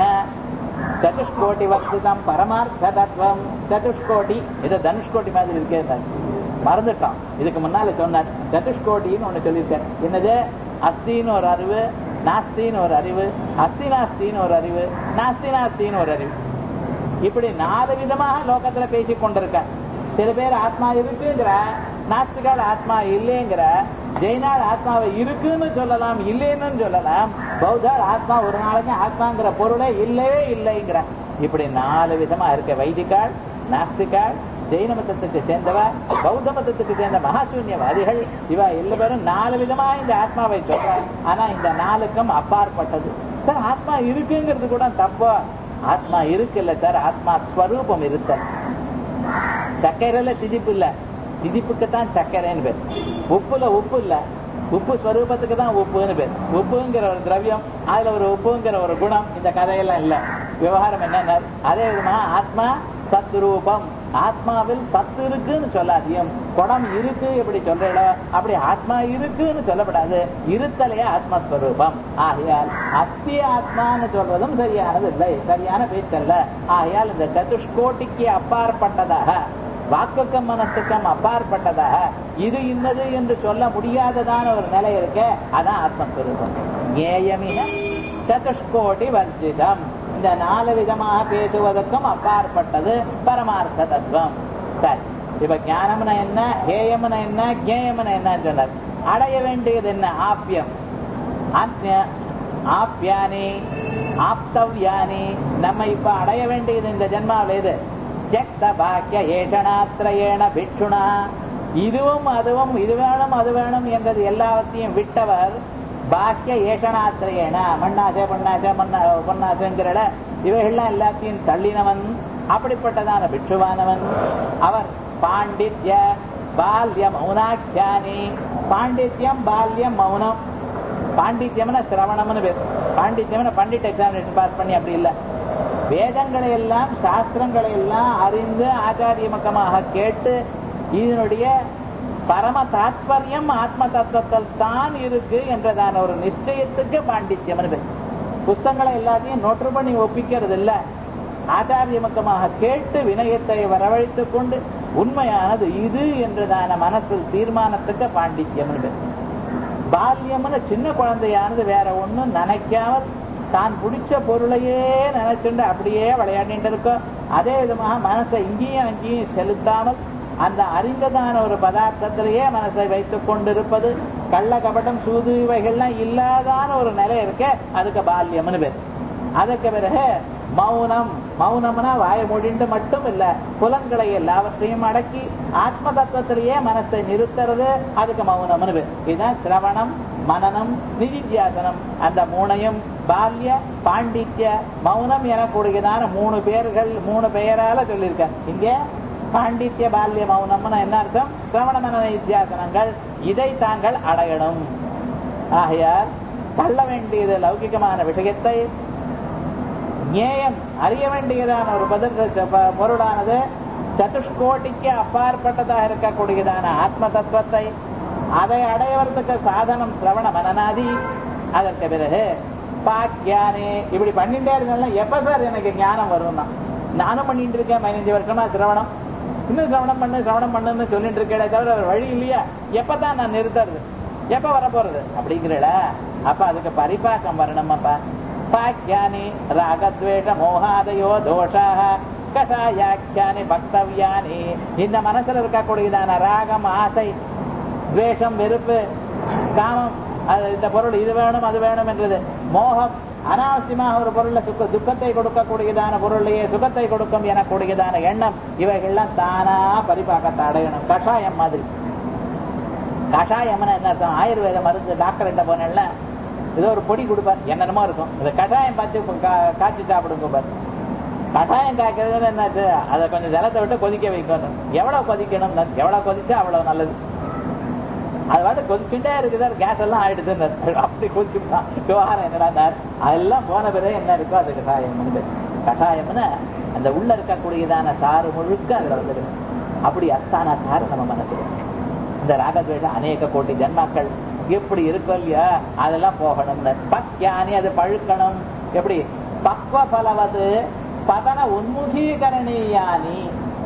சதுஷ்கோட்டி வஸ்துதம் பரமார்த்த தத்துவம் சதுஷ்கோட்டி இது தனுஷ்கோட்டி மாதிரி இருக்கே சார் மறந்துட்டோம் இதுக்கு முன்னால சொன்னார் சதுஷ்கோட்டின்னு ஒண்ணு சொல்லியிருக்கார் என்னது அஸ்தின்னு ஒரு அறிவு நாஸ்தின்னு ஒரு அறிவு அஸ்தி நாஸ்தின்னு ஒரு அறிவு நாஸ்தி நாஸ்தின்னு ஒரு அறிவு இப்படி நாலு விதமாக லோகத்துல பேசிக் கொண்டிருக்க சில பேர் ஆத்மா இருக்குங்கிற நாஸ்திகால் ஆத்மா இல்லைங்கிற ஜெயினால் ஆத்மாவை இருக்குன்னு சொல்லலாம் இல்லைன்னு சொல்லலாம் பௌத்தால் ஆத்மா ஒரு நாளைக்கு ஆத்மாங்கிற பொருளே இல்லவே இல்லைங்கிற இப்படி நாலு விதமா இருக்க வைதிகால் நாஸ்திகால் ஜெயின மதத்துக்கு சேர்ந்தவ பௌத்த மதத்துக்கு சேர்ந்த மகாசூன்யவாதிகள் இவ எல்லாரும் நாலு விதமா இந்த ஆத்மாவை சொல்றாங்க ஆனா இந்த நாலுக்கும் அப்பாற்பட்டது சார் ஆத்மா இருக்குங்கிறது கூட தப்பு ஆத்மா இருக்குல்ல சார் ஆத்மா ஸ்வரூபம் இருக்க சர்க்கரையில திதிப்பு இல்ல திதிப்புக்கு தான் சர்க்கரைன்னு பேர் உப்புல உப்பு இல்ல உப்பு ஸ்வரூபத்துக்கு தான் உப்புன்னு பேர் உப்புங்கிற ஒரு திரவியம் அதுல ஒரு உப்புங்கிற ஒரு குணம் இந்த கதையெல்லாம் இல்ல விவகாரம் என்னன்னா அதே விதமா ஆத்மா சத்ரூபம் ஆத்மாவில் சத்து இருக்குன்னு சொல்லாதியும் குடம் இருக்கு எப்படி சொல்றீங்களோ அப்படி ஆத்மா இருக்குன்னு சொல்லப்படாது இருத்தலையே ஆத்மஸ்வரூபம் ஆகையால் அஸ்தி ஆத்மான்னு சொல்றதும் சரியானது இல்லை சரியான பேச்சல்ல ஆகையால் இந்த சதுஷ்கோட்டிக்கு அப்பாற்பட்டதாக வாக்குக்கும் மனசுக்கும் அப்பாற்பட்டதாக இது இன்னது என்று சொல்ல முடியாததான ஒரு நிலை இருக்கு அதான் ஆத்மஸ்வரூபம் ஏயமின சதுஷ்கோட்டி வர்ஜிதம் இந்த நாலு விதமாக பேசுவதற்கும் அப்பாற்பட்டது பரமார்த்த தத்துவம் சரி இப்ப ஞானம்னா என்ன ஹேயம்னா என்ன ஜேயம்னா என்ன சொன்னார் அடைய வேண்டியது என்ன ஆப்பியம் ஆத்மிய ஆப்யானி ஆப்தவ்யானி நம்ம இப்ப அடைய வேண்டியது இந்த ஜென்மாவில் எது ஜக்த பாக்கிய ஏஷனாத்திரயேண பிக்ஷுணா இதுவும் அதுவும் இது வேணும் அது வேணும் என்றது எல்லாவற்றையும் விட்டவர் பாக்கிய ஏஷனாத்திரேன மண்ணாசை பொன்னாசை மண்ணா பொன்னாசைங்கிறட இவைகள்லாம் எல்லாத்தையும் தள்ளினவன் அப்படிப்பட்டதான பிட்சுவானவன் அவர் பாண்டித்ய பால்ய மௌனாக்கியானி பாண்டித்யம் பால்யம் மௌனம் பாண்டித்யம்னா சிரவணம்னு பேர் பாண்டித்யம்னா பண்டிட் எக்ஸாமினேஷன் பாஸ் பண்ணி அப்படி இல்லை வேதங்களை எல்லாம் சாஸ்திரங்களை எல்லாம் அறிந்து ஆச்சாரியமக்கமாக கேட்டு இதனுடைய பரம தாத்பரியம் ஆத்ம தத்துவத்தில் தான் இருக்கு என்றதான ஒரு நிச்சயத்துக்கு பாண்டித்யம் பேர் புஸ்தங்களை எல்லாத்தையும் நோட்டு பண்ணி ஒப்பிக்கிறது இல்ல ஆச்சாரியமக்கமாக கேட்டு வினயத்தை வரவழைத்துக் கொண்டு உண்மையானது இது என்றதான மனசு தீர்மானத்துக்கு பாண்டித்யம் பேர் பால்யம்னு சின்ன குழந்தையானது வேற ஒண்ணும் நினைக்காமல் தான் பிடிச்ச பொருளையே நினைச்சுண்டு அப்படியே விளையாடிட்டு இருக்கும் அதே விதமாக மனசை இங்கேயும் அங்கேயும் செலுத்தாமல் அந்த அறிந்ததான ஒரு பதார்த்தத்திலேயே மனசை வைத்துக் கொண்டிருப்பது கள்ள கபடம் சூது இவைகள்லாம் இல்லாதான ஒரு நிலை இருக்க அதுக்கு பால்யம்னு பேர் அதுக்கு பிறகு மௌனம் மௌனம்னா வாய மூடிண்டு மட்டும் இல்ல புலன்களை எல்லாவற்றையும் அடக்கி ஆத்ம தத்துவத்திலேயே மனசை நிறுத்துறது அதுக்கு மௌனம்னு பேர் இதுதான் சிரவணம் மனநம் நிதித்தியாசனம் அந்த மூணையும் பால்ய பாண்டித்ய மௌனம் எனக்கூடியதான மூணு பேர்கள் மூணு பெயரால சொல்லியிருக்காங்க இங்க பாண்டித்ய பால்ய மௌனம்னு என்ன அர்த்தம் சிரவண மன நித்தியாசனங்கள் இதை தாங்கள் அடையணும் ஆகையால் தள்ள வேண்டியது லௌகிகமான விஷயத்தை ஞேயம் அறிய வேண்டியதான ஒரு பதில் பொருளானது சதுஷ்கோட்டிக்கு அப்பாற்பட்டதாக இருக்கக்கூடியதான ஆத்ம தத்துவத்தை அதை அடையவதற்கு சாதனம் சிரவண மனநாதி அதற்கு பிறகு பாக்கியானே இப்படி பண்ணிட்டே இருந்தாலும் எப்ப சார் எனக்கு ஞானம் வரும்னா நானும் பண்ணிட்டு இருக்கேன் பதினஞ்சு வருஷமா சிரவணம் இன்னும் சிரவணம் பண்ணு சிரவணம் பண்ணுன்னு சொல்லிட்டு இருக்கே தவிர வேற வழி இல்லையா எப்பதான் நான் நிறுத்துறது எப்ப வர போறது அப்படிங்கிறட அப்ப அதுக்கு பரிபாக்கம் வரணுமாப்பா பாக்கியானி ராகத்வேஷ மோகாதயோ தோஷாக கஷாயாக்கியானி பக்தவியானி இந்த மனசுல இருக்கக்கூடியதான ராகம் ஆசை துவேஷம் வெறுப்பு காமம் அது இந்த பொருள் இது வேணும் அது வேணும் என்றது மோகம் அனாவசியமாக ஒரு பொருள்ல சுக்க துக்கத்தை கொடுக்கக்கூடியதான பொருளையே சுகத்தை கொடுக்கும் எனக்கூடியதான எண்ணம் இவைகள்லாம் தானா பரிபாக்கத்தை அடையணும் கஷாயம் மாதிரி கஷாயம்னு என்ன அர்த்தம் ஆயுர்வேத மருந்து டாக்டர் கிட்ட போனேன்ல ஏதோ ஒரு பொடி கொடுப்பார் என்னென்னமோ இருக்கும் இந்த கஷாயம் பார்த்து காய்ச்சி சாப்பிடுங்க பாரு கஷாயம் காய்க்கிறதுன்னு என்னாச்சு அதை கொஞ்சம் ஜலத்தை விட்டு கொதிக்க வைக்கணும் எவ்வளவு கொதிக்கணும் எவ்வளவு கொதிச்சா அவ்வளவு நல்லது அது வந்து கொதிச்சுட்டே இருக்குது கேஸ் எல்லாம் ஆயிடுதுன்னு அப்படி கொதிச்சுட்டா விவகாரம் என்னடா அதெல்லாம் போன பிறகு என்ன இருக்கோ அது கஷாயம் கஷாயம்னு அந்த உள்ள இருக்கக்கூடியதான சாறு முழுக்க அதுல வந்துடுது அப்படி அஸ்தானா சாறு நம்ம மனசுல இந்த ராகத்வேஷம் அநேக கோட்டி ஜன்மாக்கள் எப்படி இருக்கும் இல்லையா அதெல்லாம் போகணும்னு பக்யானி அது பழுக்கணும் எப்படி பக்வ பலவது பதன உன்முகீகரணீயானி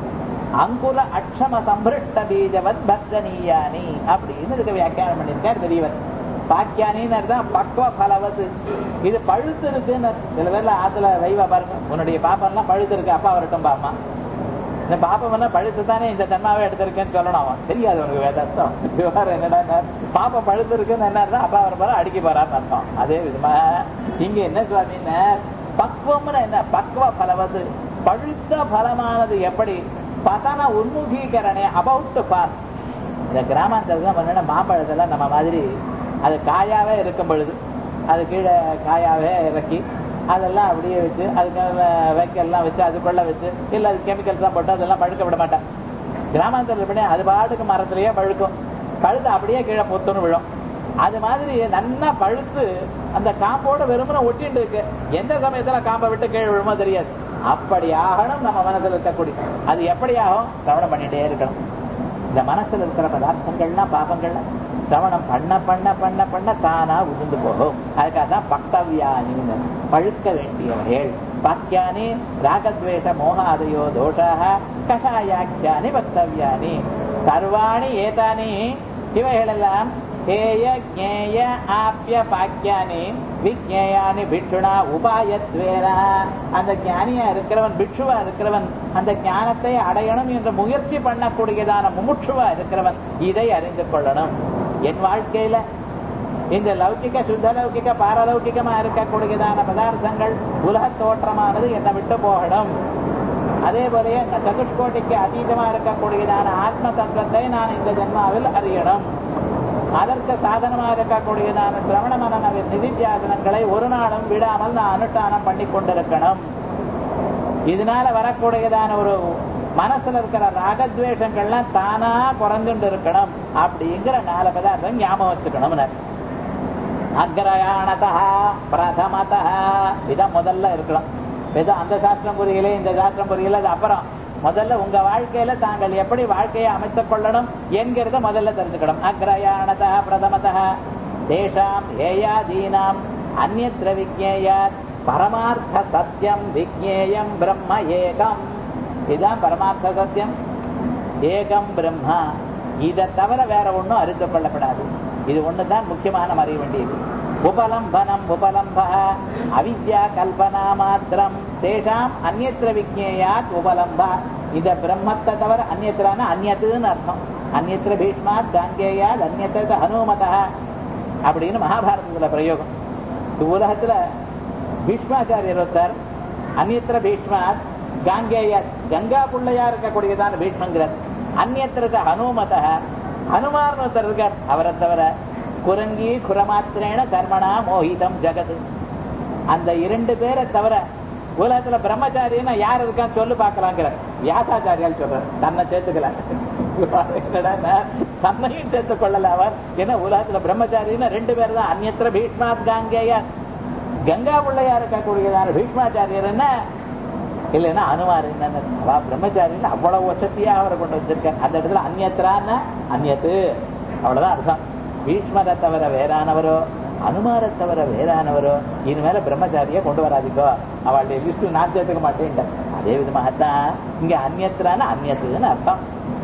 அங்குர அக்ஷம சம்பிருஷ்ட பீஜவத் பக்தனீயானி அப்படின்னு இதுக்கு வியாக்கியானம் பண்ணியிருக்கார் பெரியவர் பாக்கியானின்னு தான் பக்வ பலவது இது பழுத்து இருக்குன்னு சில பேர்ல ஆத்துல வைவா பாருங்க உன்னுடைய பாப்பெல்லாம் பழுத்து இருக்கு அப்பா வரட்டும் பாமா இந்த பாப்பம் என்ன பழுத்து தானே இந்த தன்மாவே எடுத்திருக்கேன்னு சொல்லணும் அவன் தெரியாது உனக்கு வேதார்த்தம் விவகாரம் என்னடா பாப்பம் பழுத்து இருக்குன்னு என்ன அர்த்தம் அப்பா வர போறா அடிக்க போறான்னு அர்த்தம் அதே விதமா இங்க என்ன சுவாமின்னு பக்குவம்னு என்ன பக்குவ பலவது பழுத்த பலமானது எப்படி பதன உன்முகீகரணே அபவுட் பார் இந்த கிராமாந்தரத்துல பண்ண மாம்பழத்தெல்லாம் நம்ம மாதிரி அது காயாவே இருக்கும் பொழுது அது கீழே காயாவே இறக்கி அதெல்லாம் அப்படியே வச்சு அதுக்கு வைக்கெல்லாம் வச்சு அதுக்குள்ள வச்சு இல்ல அது கெமிக்கல்ஸ் தான் போட்டு அதெல்லாம் பழுக்க விட மாட்டேன் கிராமாந்தரத்தில் பண்ணி அது பாட்டுக்கு மரத்திலேயே பழுக்கும் பழுத்து அப்படியே கீழே பொத்துன்னு விழும் அது மாதிரி நல்லா பழுத்து அந்த காம்போட வெறுமனை ஒட்டிட்டு இருக்கு எந்த சமயத்துல காம்பை விட்டு கீழே விழுமோ தெரியாது அப்படி ஆகணும் நம்ம மனசுல இருக்கக்கூடிய அது எப்படி ஆகும் சிரவணம் பண்ணிட்டே இருக்கணும் இந்த மனசுல இருக்கிற பதார்த்தங்கள்லாம் பாபங்கள்லாம் சிரவணம் பண்ண பண்ண பண்ண பண்ண தானா உதிர்ந்து போகும் அதுக்காக தான் பக்தவியானின்னு பழுக்க வேண்டியவர்கள் பாக்கியானி ராகத்வேஷ மோகாதயோ தோஷாக கஷாயாக்கியானி பக்தவியானி சர்வாணி ஏதானி இவைகளெல்லாம் ஹேய ஜேய ஆப்பிய பாக்கியானி விஜேயானி பிட்சுனா உபாயத்வேனா அந்த ஞானியா இருக்கிறவன் பிட்சுவா இருக்கிறவன் அந்த ஞானத்தை அடையணும் என்ற முயற்சி பண்ணக்கூடியதான முமுட்சுவா இருக்கிறவன் இதை அறிந்து கொள்ளணும் என் வாழ்க்கையில இந்த லௌகிக சுத்த லௌகிக பாரலௌகிகமா இருக்கக்கூடியதான பதார்த்தங்கள் உலக தோற்றமானது என்னை விட்டு போகணும் அதே போலயே இந்த சதுஷ்கோட்டிக்கு அதீதமா இருக்கக்கூடியதான ஆத்ம தத்துவத்தை நான் இந்த ஜென்மாவில் அறியணும் அதற்கு சாதனமா இருக்கக்கூடியதான சிரவண மனன நிதித்தியாசனங்களை ஒரு நாளும் விடாமல் நான் அனுஷ்டானம் பண்ணி கொண்டிருக்கணும் இதனால வரக்கூடியதான ஒரு மனசுல இருக்கிற ராகத்வேஷங்கள்லாம் தானா குறைஞ்சுட்டு இருக்கணும் அப்படிங்கிற நாலு பதார்த்தம் ஞாபகம் வச்சுக்கணும் அக்ரயாணதா பிரதமதா இதான் முதல்ல இருக்கலாம் ஏதோ அந்த சாஸ்திரம் புரியல இந்த சாஸ்திரம் புரியல அது அப்புறம் முதல்ல உங்க வாழ்க்கையில தாங்கள் எப்படி வாழ்க்கையை அமைத்துக் கொள்ளணும் என்கிறத முதல்ல தெரிஞ்சுக்கணும் அக்ரயாணதா பிரதமதா தேஷாம் ஏயாதீனாம் அந்நத்திர விஜேயாத் பரமார்த்த சத்தியம் விஜேயம் பிரம்ம ஏகம் இதுதான் பரமார்த்த சத்தியம் ஏகம் பிரம்மா இதை தவிர வேற ஒன்றும் அறிந்து கொள்ளப்படாது இது ஒண்ணுதான் முக்கியமான அறிய வேண்டியது உபலம்பனம் உபலம்ப அவித்யா கல்பனா மாத்திரம் தேஷாம் அந்நத்திர விஜேயாத் உபலம்ப இந்த பிரம்மத்தை தவிர அந்நத்திரான அந்நத்துன்னு அர்த்தம் அந்நத்திர பீஷ்மாத் காங்கேயாத் அந்நத்திர ஹனுமதா அப்படின்னு மகாபாரதத்துல பிரயோகம் இந்த உலகத்துல பீஷ்மாச்சாரியர் ஒருத்தர் அந்நத்திர பீஷ்மாத் காங்கேய கங்கா பிள்ளையா இருக்கக்கூடியதான பீஷ்மங்கிறார் அந்நத்திரத ஹனுமத ஹனுமான் ஒருத்தர் இருக்கார் அவரை தவிர குரங்கி குரமாத்திரேன கர்மணா மோகிதம் ஜகது அந்த இரண்டு பேரை தவிர உலகத்துல பிரம்மச்சாரின்னா யார் இருக்கான்னு சொல்லு பாக்கலாங்கிற வியாசாச்சாரியால் சொல்ற தன்னை சேர்த்துக்கல என்னடா தன்னையும் சேர்த்துக் கொள்ளல அவர் ஏன்னா உலகத்துல பிரம்மச்சாரின்னா ரெண்டு பேர் தான் அந்நத்திர பீஷ்மாத் காங்கேயா கங்கா பிள்ளையா இருக்கக்கூடியதான பீஷ்மாச்சாரியர் என்ன இல்லைன்னா அனுமார் என்ன பிரம்மச்சாரின்னு அவ்வளவு வசதியா அவரை கொண்டு வச்சிருக்கார் அந்த இடத்துல அந்நத்திரான அந்நத்து அவ்வளவுதான் அர்த்தம் பீஷ்மரை தவிர வேறானவரோ அனுமாரை தவிர வேறானவரோ இனிமேல பிரம்மச்சாரிய கொண்டு வராதிக்கோ அவளுடைய லிஸ்ட் நான் சேர்த்துக்க மாட்டேன் அதே விதமாகத்தான் இங்க அந்நத்திரான அந்நத்துன்னு அர்த்தம்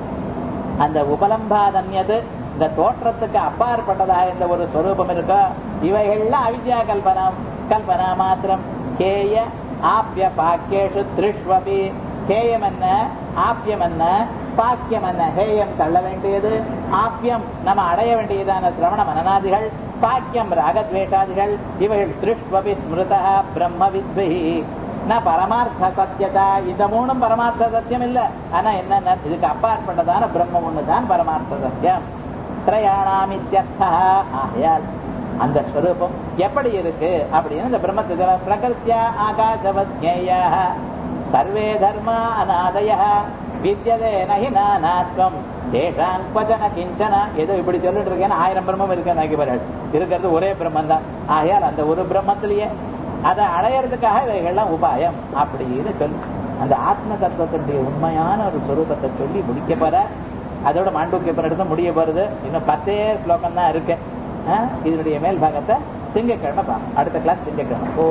அந்த உபலம்பாத அந்நது இந்த தோற்றத்துக்கு அப்பாற்பட்டதாக இந்த ஒரு ஸ்வரூபம் இருக்கோ இவைகள்லாம் அவித்யா கல்பனம் கல்பனா மாத்திரம் கேய ஆப்ய பாக்கியேஷு திருஷ்வபி கேயம் என்ன ஆப்பியம் என்ன பாக்கியம் என்ன ஹேயம் தள்ள வேண்டியது ஆப்பியம் நம்ம அடைய வேண்டியதான சிரவண மனநாதிகள் பாக்கியம் ராகத்வேஷாதிகள் இவைகள் திருஷ்வபி ஸ்மிருதா பிரம்ம வித்பிஹி நான் பரமார்த்த சத்தியதா இந்த மூணும் பரமார்த்த சத்தியம் இல்ல ஆனா என்ன இதுக்கு அப்பாற்பட்டதான பிரம்மம் ஒண்ணுதான் பரமார்த்த சத்தியம் திரையாணாம் இத்தியர்த்தா ஆகையால் அந்த ஸ்வரூபம் எப்படி இருக்கு அப்படின்னு இந்த பிரம்மத்துல பிரகல்யா ஆகாசவத்யா சர்வே தர்மா அநாதய வித்யதே நகி நானாத்வம் தேஷான் பஜன கிஞ்சன ஏதோ இப்படி சொல்லிட்டு இருக்கேன் ஆயிரம் பிரம்மம் இருக்கு நகிபர்கள் இருக்கிறது ஒரே பிரம்மம் தான் ஆகையால் அந்த ஒரு பிரம்மத்திலேயே அதை அடையறதுக்காக இவைகள்லாம் உபாயம் அப்படின்னு சொல்லி அந்த ஆத்ம தத்துவத்தினுடைய உண்மையான ஒரு ஸ்வரூபத்தை சொல்லி முடிக்க போற அதோட மாண்டூக்கிய எடுத்து முடிய போறது இன்னும் பத்தே ஸ்லோகம் தான் இருக்கு இதனுடைய மேல் பாகத்தை திங்கக்கிழமை பார்ப்போம் அடுத்த கிளாஸ் திங்கக்கிழமை ஓ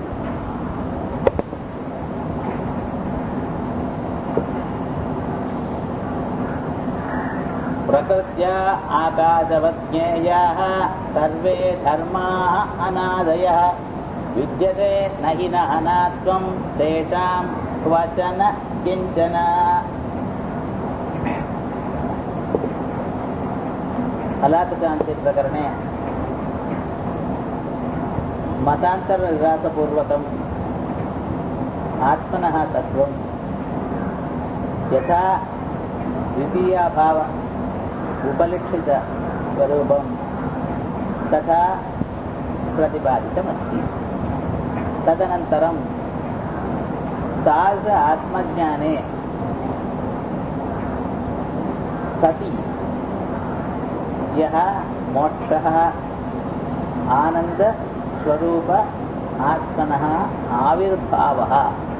प्रकृत्या आकाशवज्ञेयाः सर्वे धर्माः अनादयः विद्यते न हि न अनात्वम् तेषाम् क्वचन किञ्चन हलातकान्तिप्रकरणे मतान्तरनिरासपूर्वकम् आत्मनः तत्त्वम् यथा द्वितीयाभाव उपलक्षितस्वरूपं तथा प्रतिपादितमस्ति तदनन्तरं तादृश आत्मज्ञाने सति यः मोक्षः आनन्दस्वरूप आत्मनः आविर्भावः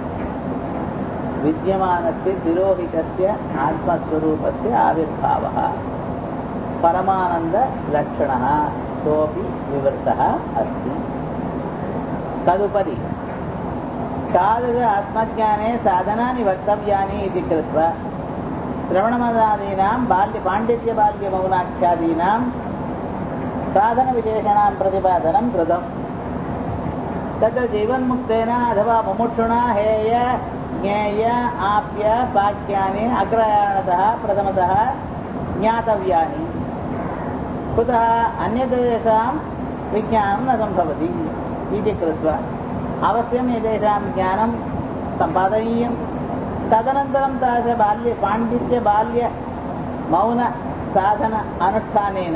विद्यमानस्य तिरोहितस्य आत्मस्वरूपस्य आविर्भावः परमानन्दलक्षणः सोऽपि विवृतः अस्ति तदुपरि तादृश आत्मज्ञाने साधनानि वक्तव्यानि इति कृत्वा श्रवणमदादीनां बाल्य पाण्डित्यबाल्यमौनाख्यादीनां साधनविशेषणां प्रतिपादनं कृतम् तत्र जीवन्मुक्तेन अथवा मुमुक्षुणा हेय ज्ञेय आप्य वाक्यानि अग्रयाणतः प्रथमतः ज्ञातव्यानि कुतः अन्यदेषां विज्ञानं न सम्भवति इति कृत्वा अवश्यम् एतेषां ज्ञानं सम्पादनीयं तदनन्तरं तादृश बाल्य पाण्डित्य बाल्य मौन साधन अनुष्ठानेन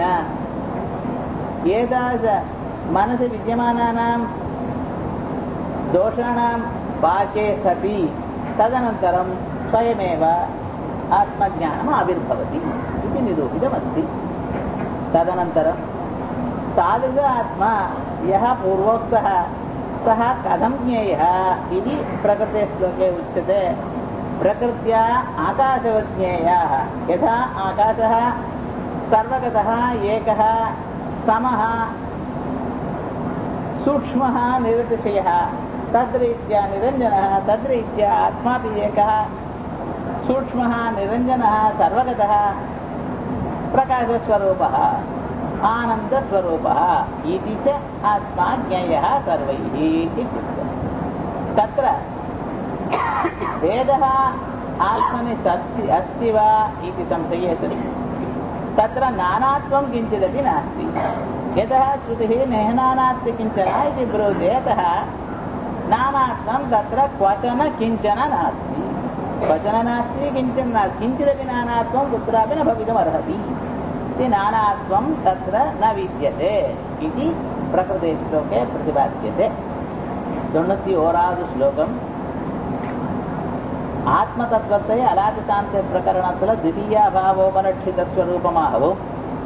एतादृश मनसि विद्यमानानां दोषाणां पाके सति तदनन्तरं स्वयमेव आत्मज्ञानम् आविर्भवति इति निरूपितमस्ति तदनन्तरं तादृश आत्मा यः पूर्वोक्तः सः कथं ज्ञेयः इति प्रकृतेश्लोके उच्यते प्रकृत्या आकाशवज्ञेयाः यथा आकाशः सर्वगतः एकः समः सूक्ष्मः निरतिशयः तद्रीत्या निरञ्जनः तद्रीत्या आत्मापि एकः सूक्ष्मः निरञ्जनः सर्वगतः प्रकाशस्वरूपः आनन्दस्वरूपः इति च आत्मा ज्ञेयः सर्वैः इत्युक्तम् तत्र भेदः आत्मनि सत्ति अस्ति वा इति संशये सति तत्र नानात्वं किञ्चिदपि नास्ति यतः श्रुतिः नेहना नास्ति किञ्चन इति ब्रूते यतः नानात्वं तत्र क्वचन किञ्चन नास्ति क्वचन नास्ति किञ्चन नास्ति किञ्चिदपि नानात्वं कुत्रापि न भवितुमर्हति इति नानात्वं तत्र न विद्यते इति प्रकृतिश्लोके प्रतिपाद्यते தொண்ணூத்தி ஓராவது ஸ்லோகம் ஆத்ம தத்துவத்தை அலாதி சாந்த பிரகரணத்துல திவ்யா பாவோபலட்சித ஸ்வரூபமாகவும்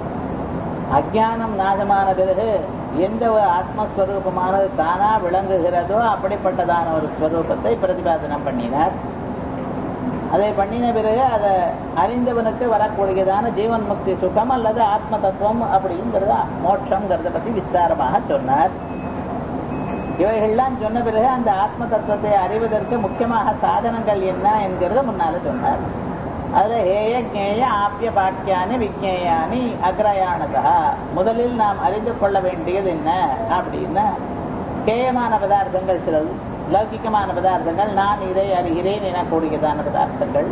அஜானம் நாசமான பிறகு எந்த ஒரு ஆத்மஸ்வரூபமானது தானா விளங்குகிறதோ அப்படிப்பட்டதான ஒரு ஸ்வரூபத்தை பிரதிபாதனம் பண்ணினார் அதை பண்ணின பிறகு அதை அறிந்தவனுக்கு வரக்கூடியதான ஜீவன் முக்தி சுகம் அல்லது ஆத்ம தத்துவம் அப்படிங்கிறத மோட்சங்கிறத பத்தி விஸ்தாரமாக சொன்னார் இவைகள்லாம் சொன்ன பிறகு அந்த ஆத்ம தத்துவத்தை அறிவதற்கு முக்கியமாக சாதனங்கள் என்ன என்கிறத முன்னால சொன்னார் அதுல ஹேய ஜேய ஆப்பிய பாக்கியானி விஜேயானி அக்ரயானதா முதலில் நாம் அறிந்து கொள்ள வேண்டியது என்ன அப்படின்னா கேயமான பதார்த்தங்கள் சிலது லௌகிகமான பதார்த்தங்கள் நான் இதை அறிகிறேன் எனக்கூடியதான பதார்த்தங்கள்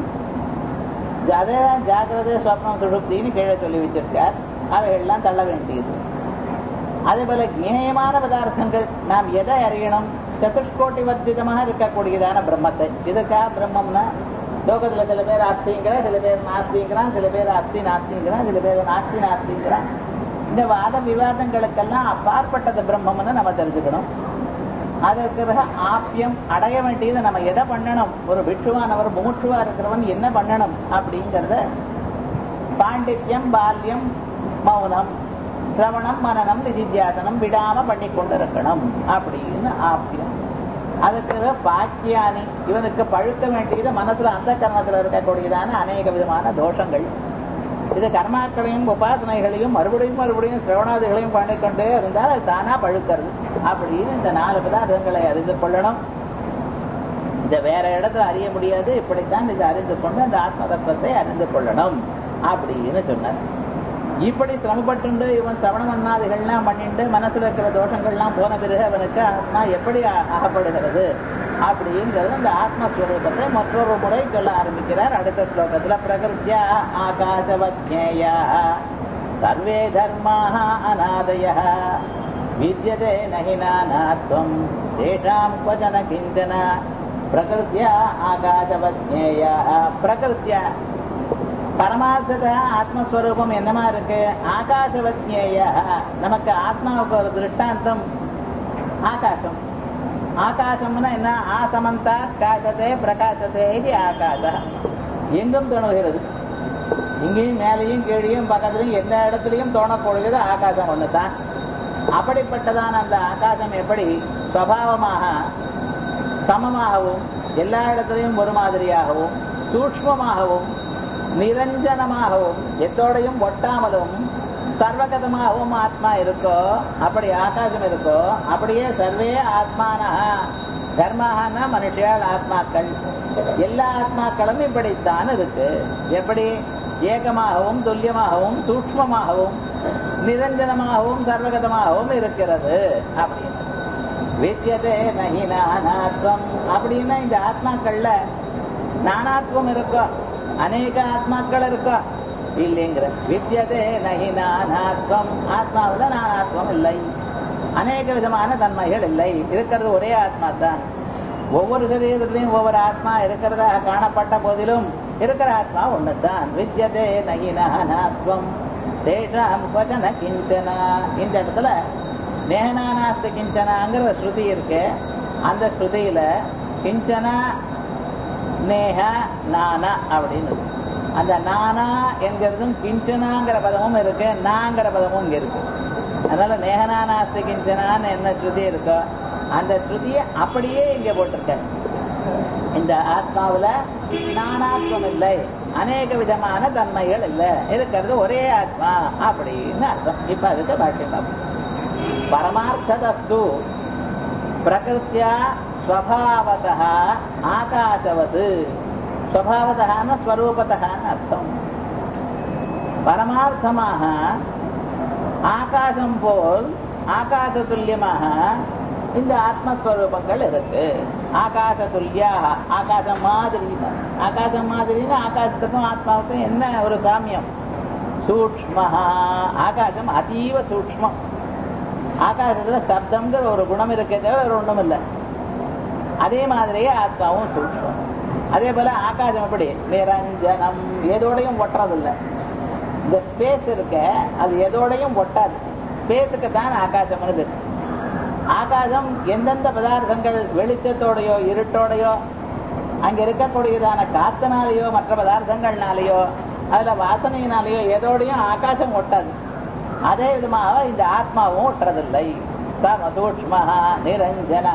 அதேதான் ஜாகிரதை சொப்னம் சுழுப்தின்னு கீழே சொல்லி வச்சிருக்கார் அவைகள்லாம் தள்ள வேண்டியது அதே போல ஜேயமான பதார்த்தங்கள் நாம் எதை அறியணும் சதுஷ்கோட்டி வர்த்திதமாக இருக்கக்கூடியதான பிரம்மத்தை இதுக்கா பிரம்மம்னா லோகத்துல சில பேர் அஸ்திங்கிறான் சில பேர் நாஸ்திங்கிறான் சில பேர் அஸ்தி நாஸ்திங்கிறான் சில பேர் நாஸ்தி நாஸ்திங்கிறான் இந்த வாத விவாதங்களுக்கெல்லாம் அப்பாற்பட்டது பிரம்மம்னு நம்ம தெரிஞ்சுக்கணும் அதற்கு பிறகு ஆப்பியம் அடைய வேண்டியது நம்ம எதை பண்ணணும் ஒரு பிட்சுவானவர் மூச்சுவா இருக்கிறவன் என்ன பண்ணணும் அப்படிங்கறத பாண்டித்யம் பால்யம் மௌனம் சிரவணம் மனநம் நிதித்தியாசனம் விடாம பண்ணி கொண்டிருக்கணும் அப்படின்னு ஆப்பியம் அதுக்கு பாக்கியானி இவனுக்கு பழுக்க வேண்டியது மனசுல அந்த கர்மத்துல இருக்கக்கூடியதான அநேக விதமான தோஷங்கள் இது கர்மாக்களையும் உபாசனைகளையும் மறுபடியும் மறுபடியும் சிரவணாதிகளையும் பண்ணிக்கொண்டே இருந்தால் அது தானா பழுக்கிறது அப்படின்னு இந்த நாலு பதார்த்தங்களை அறிந்து கொள்ளணும் இதை வேற இடத்துல அறிய முடியாது இப்படித்தான் இதை அறிந்து கொண்டு அந்த ஆத்ம தத்துவத்தை அறிந்து கொள்ளணும் அப்படின்னு சொன்னார் இப்படி சிரமப்பட்டு இவன் சவண மன்னாதிகள்லாம் பண்ணிட்டு மனசுல இருக்கிற தோஷங்கள்லாம் போன பிறகு அவனுக்கு ஆத்மா எப்படி அகப்படுகிறது அப்படிங்கிறது அந்த ஆத்மஸ்வரூபத்தை மற்றொரு முறை சொல்ல ஆரம்பிக்கிறார் அடுத்த ஸ்லோகத்துல பிரகிருத்தியா ஆகாசவஜேயா சர்வே தர்மாக அநாதய வித்யதே நகி நானாத்வம் தேஷாம் क्वचन கிஞ்சன பிரகிருத்தியா ஆகாசவஜேயா பிரகிருத்தியா பரமார்த்தத ஆத்மஸ்வரூபம் என்னமா இருக்கு ஆகாசவத்யேய நமக்கு ஆத்மாவுக்கு ஒரு திருஷ்டாந்தம் ஆகாசம் ஆகாசம்னா என்ன ஆசமந்தா காசத்தே பிரகாசத்தே இது ஆகாச எங்கும் தோணுகிறது இங்கேயும் மேலேயும் கீழையும் பக்கத்துலையும் எல்லா இடத்துலையும் தோணக்கூடியது ஆகாசம் ஒண்ணுதான் அப்படிப்பட்டதான அந்த ஆகாசம் எப்படி சுவாவமாக சமமாகவும் எல்லா இடத்துலையும் ஒரு மாதிரியாகவும் சூக்மமாகவும் நிரஞ்சனமாகவும் எத்தோடையும் ஒட்டாமலும் சர்வகதமாகவும் ஆத்மா இருக்கோ அப்படி ஆகாசம் இருக்கோ அப்படியே சர்வே ஆத்மான தர்மஹான மனுஷியால் ஆத்மாக்கள் எல்லா ஆத்மாக்களும் இப்படித்தான் இருக்கு எப்படி ஏகமாகவும் துல்லியமாகவும் சூக்மமாகவும் நிரஞ்சனமாகவும் சர்வகதமாகவும் இருக்கிறது அப்படின்னு வித்தியதே நகி நானாத்வம் அப்படின்னா இந்த ஆத்மாக்கள்ல நானாத்வம் இருக்கோ அநேக ஆத்மாக்கள் இருக்கோ இல்லைங்கிற வித்தியதே நகி நானாத்வம் ஆத்மாவில் நானாத்வம் இல்லை அநேக விதமான தன்மைகள் இல்லை இருக்கிறது ஒரே ஆத்மா தான் ஒவ்வொரு சரீரத்திலையும் ஒவ்வொரு ஆத்மா இருக்கிறதா காணப்பட்ட போதிலும் இருக்கிற ஆத்மா ஒண்ணுதான் வித்தியதே நகி நானாத்வம் தேஷாம் வச்சன கிஞ்சனா இந்த இடத்துல நேனானாஸ்து கிஞ்சனாங்கிற ஸ்ருதி இருக்கு அந்த ஸ்ருதியில கிஞ்சனா நேஹ நானா அப்படின்னு இருக்கு. அந்த நானா என்கிறதும் கிஞ்சனாங்கிற பதமும் இருக்கு நாங்கிற பதமும் இங்க இருக்கு அதனால நேகனானாஸ்து கிஞ்சனான்னு என்ன ஸ்ருதி இருக்கோ அந்த ஸ்ருதியை அப்படியே இங்க போட்டிருக்க இந்த ஆத்மாவுல நானாத்வம் இல்லை அநேக விதமான தன்மைகள் இல்லை இருக்கிறது ஒரே ஆத்மா அப்படின்னு அர்த்தம் இப்ப அதுக்கு பாக்கியம் பார்ப்போம். பரமார்த்ததஸ்து பிரகிருத்தியா ஸ்வபாவதः ஆகாசவத் ஸ்வபாவதகான ஸ்வரூபதகான்னு அர்த்தம் பரமார்த்தமாக ஆகாசம் போல் ஆகாச துல்லியமாக இந்த ஆத்மஸ்வரூபங்கள் இருக்கு ஆகாச துல்லியாக ஆகாசம் மாதிரி ஆகாசம் மாதிரின்னு ஆகாசத்துக்கும் ஆத்மாவுக்கும் என்ன ஒரு சாமியம் சூக்மஹா ஆகாசம் அதீவ சூக்மம் ஆகாசத்துல சப்தம்ங்கிற ஒரு குணம் இருக்கே தவிர வேற ஒண்ணும் இல்லை அதே மாதிரியே ஆத்மாவும் சூக்மம் அதே போல ஆகாசம் எப்படி நிரஞ்சனம் எதோடையும் ஒட்டுறதில்லை இந்த ஸ்பேஸ் இருக்க அது எதோடையும் ஒட்டாது ஸ்பேஸுக்கு தான் ஆகாசம்னு பேர் ஆகாசம் எந்தெந்த பதார்த்தங்கள் வெளிச்சத்தோடையோ இருட்டோடையோ அங்க இருக்கக்கூடியதான காத்தனாலேயோ மற்ற பதார்த்தங்கள்னாலேயோ அதுல வாசனையினாலேயோ எதோடையும் ஆகாசம் ஒட்டாது அதே விதமாக இந்த ஆத்மாவும் ஒட்டுறதில்லை சமசூக்ம நிரஞ்சன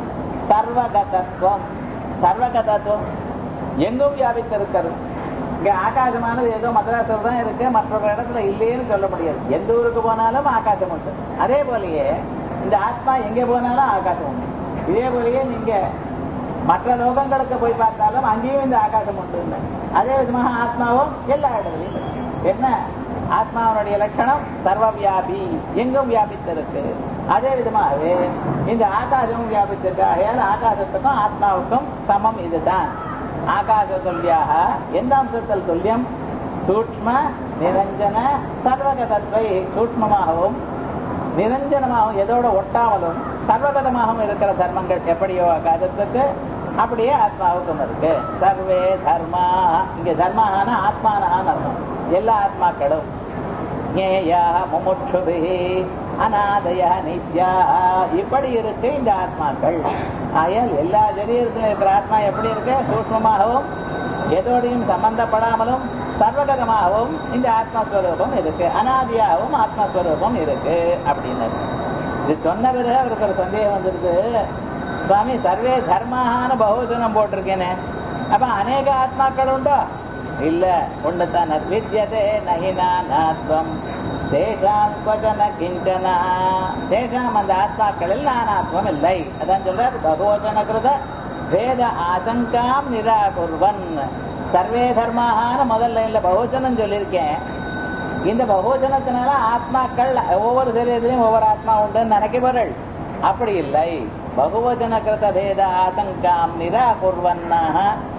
சர்வகதத்துவம் சர்வகதத்துவம் எங்கும் வியாபித்திருக்கிறது இங்க ஆகாசமானது ஏதோ மദ്രാസിல் தான் இருக்கு மற்றொரு இடத்துல இல்லைன்னு சொல்ல முடியாது எந்த ஊருக்கு போனாலும் ஆகாசம் உண்டு அதே போலயே இந்த ஆத்மா எங்க போனாலும் ஆகாசம் உண்டு இதே போலயே நீங்க மற்ற லோகங்களுக்கு போய் பார்த்தாலும் அங்கேயும் இந்த ஆகாசம் உண்டு அதே விதமாக ஆத்மாவும் எல்லா இடத்துலையும் இருக்கு. என்ன ஆத்மாவனுடைய லட்சணம் சர்வவியாபி எங்கும் வியாபித்திருக்கு அதே விதமாகவே இந்த ஆகாசமும் வியாபித்திருக்கு ஆகையால் ஆகாசத்துக்கும் ஆத்மாவுக்கும் சமம் இதுதான் ஆகாச துல்லியாக எந்த அம்சத்தில் துல்லியம் சூக்ம நிரஞ்சன சர்வகதத்வை சூக்மமாகவும் நிரஞ்சனமாகவும் எதோட ஒட்டாமலும் சர்வகதமாகவும் இருக்கிற தர்மங்கள் எப்படியோ ஆகாசத்துக்கு அப்படியே ஆத்மாவுக்கும் இருக்கு சர்வே தர்மா இங்க தர்மான ஆத்மானான்னு அர்த்தம் எல்லா ஆத்மாக்களும் ஞேயா முமுட்சுபி அநாதய நித்யா இப்படி இருக்கு இந்த ஆத்மாக்கள் ஆயால் எல்லா சரீரத்திலும் இருக்கிற ஆத்மா எப்படி இருக்கு சூக்மமாகவும் எதோடையும் சம்பந்தப்படாமலும் சர்வகதமாகவும் இந்த ஆத்மஸ்வரூபம் இருக்கு அனாதியாகவும் ஆத்மஸ்வரூபம் இருக்கு அப்படின்னு இது சொன்ன பிறகு அவருக்கு ஒரு சந்தேகம் வந்துருது சுவாமி சர்வே தர்மான்னு பகுஜனம் போட்டிருக்கேனே அப்ப அநேக ஆத்மாக்கள் உண்டோ இல்ல ஒண்ணுதான் வித்தியதே நகினாத்வம் தேஷாம் கொஜன கிஞ்சன தேஷாம் அந்த ஆத்மாக்களில் நானாத்வம் இல்லை அதான் சொல்றாரு பகவதன கிருத வேத ஆசங்காம் நிராகுர்வன் சர்வே தர்மாகான முதல் லைன்ல பகுஜனம் சொல்லியிருக்கேன் இந்த பகுஜனத்தினால ஆத்மாக்கள் ஒவ்வொரு சரீரத்திலையும் ஒவ்வொரு ஆத்மா உண்டுன்னு நினைக்கப்படுள் அப்படி இல்லை பகுவஜன கிருத பேத ஆசங்காம் நிராகுர்வன்னாக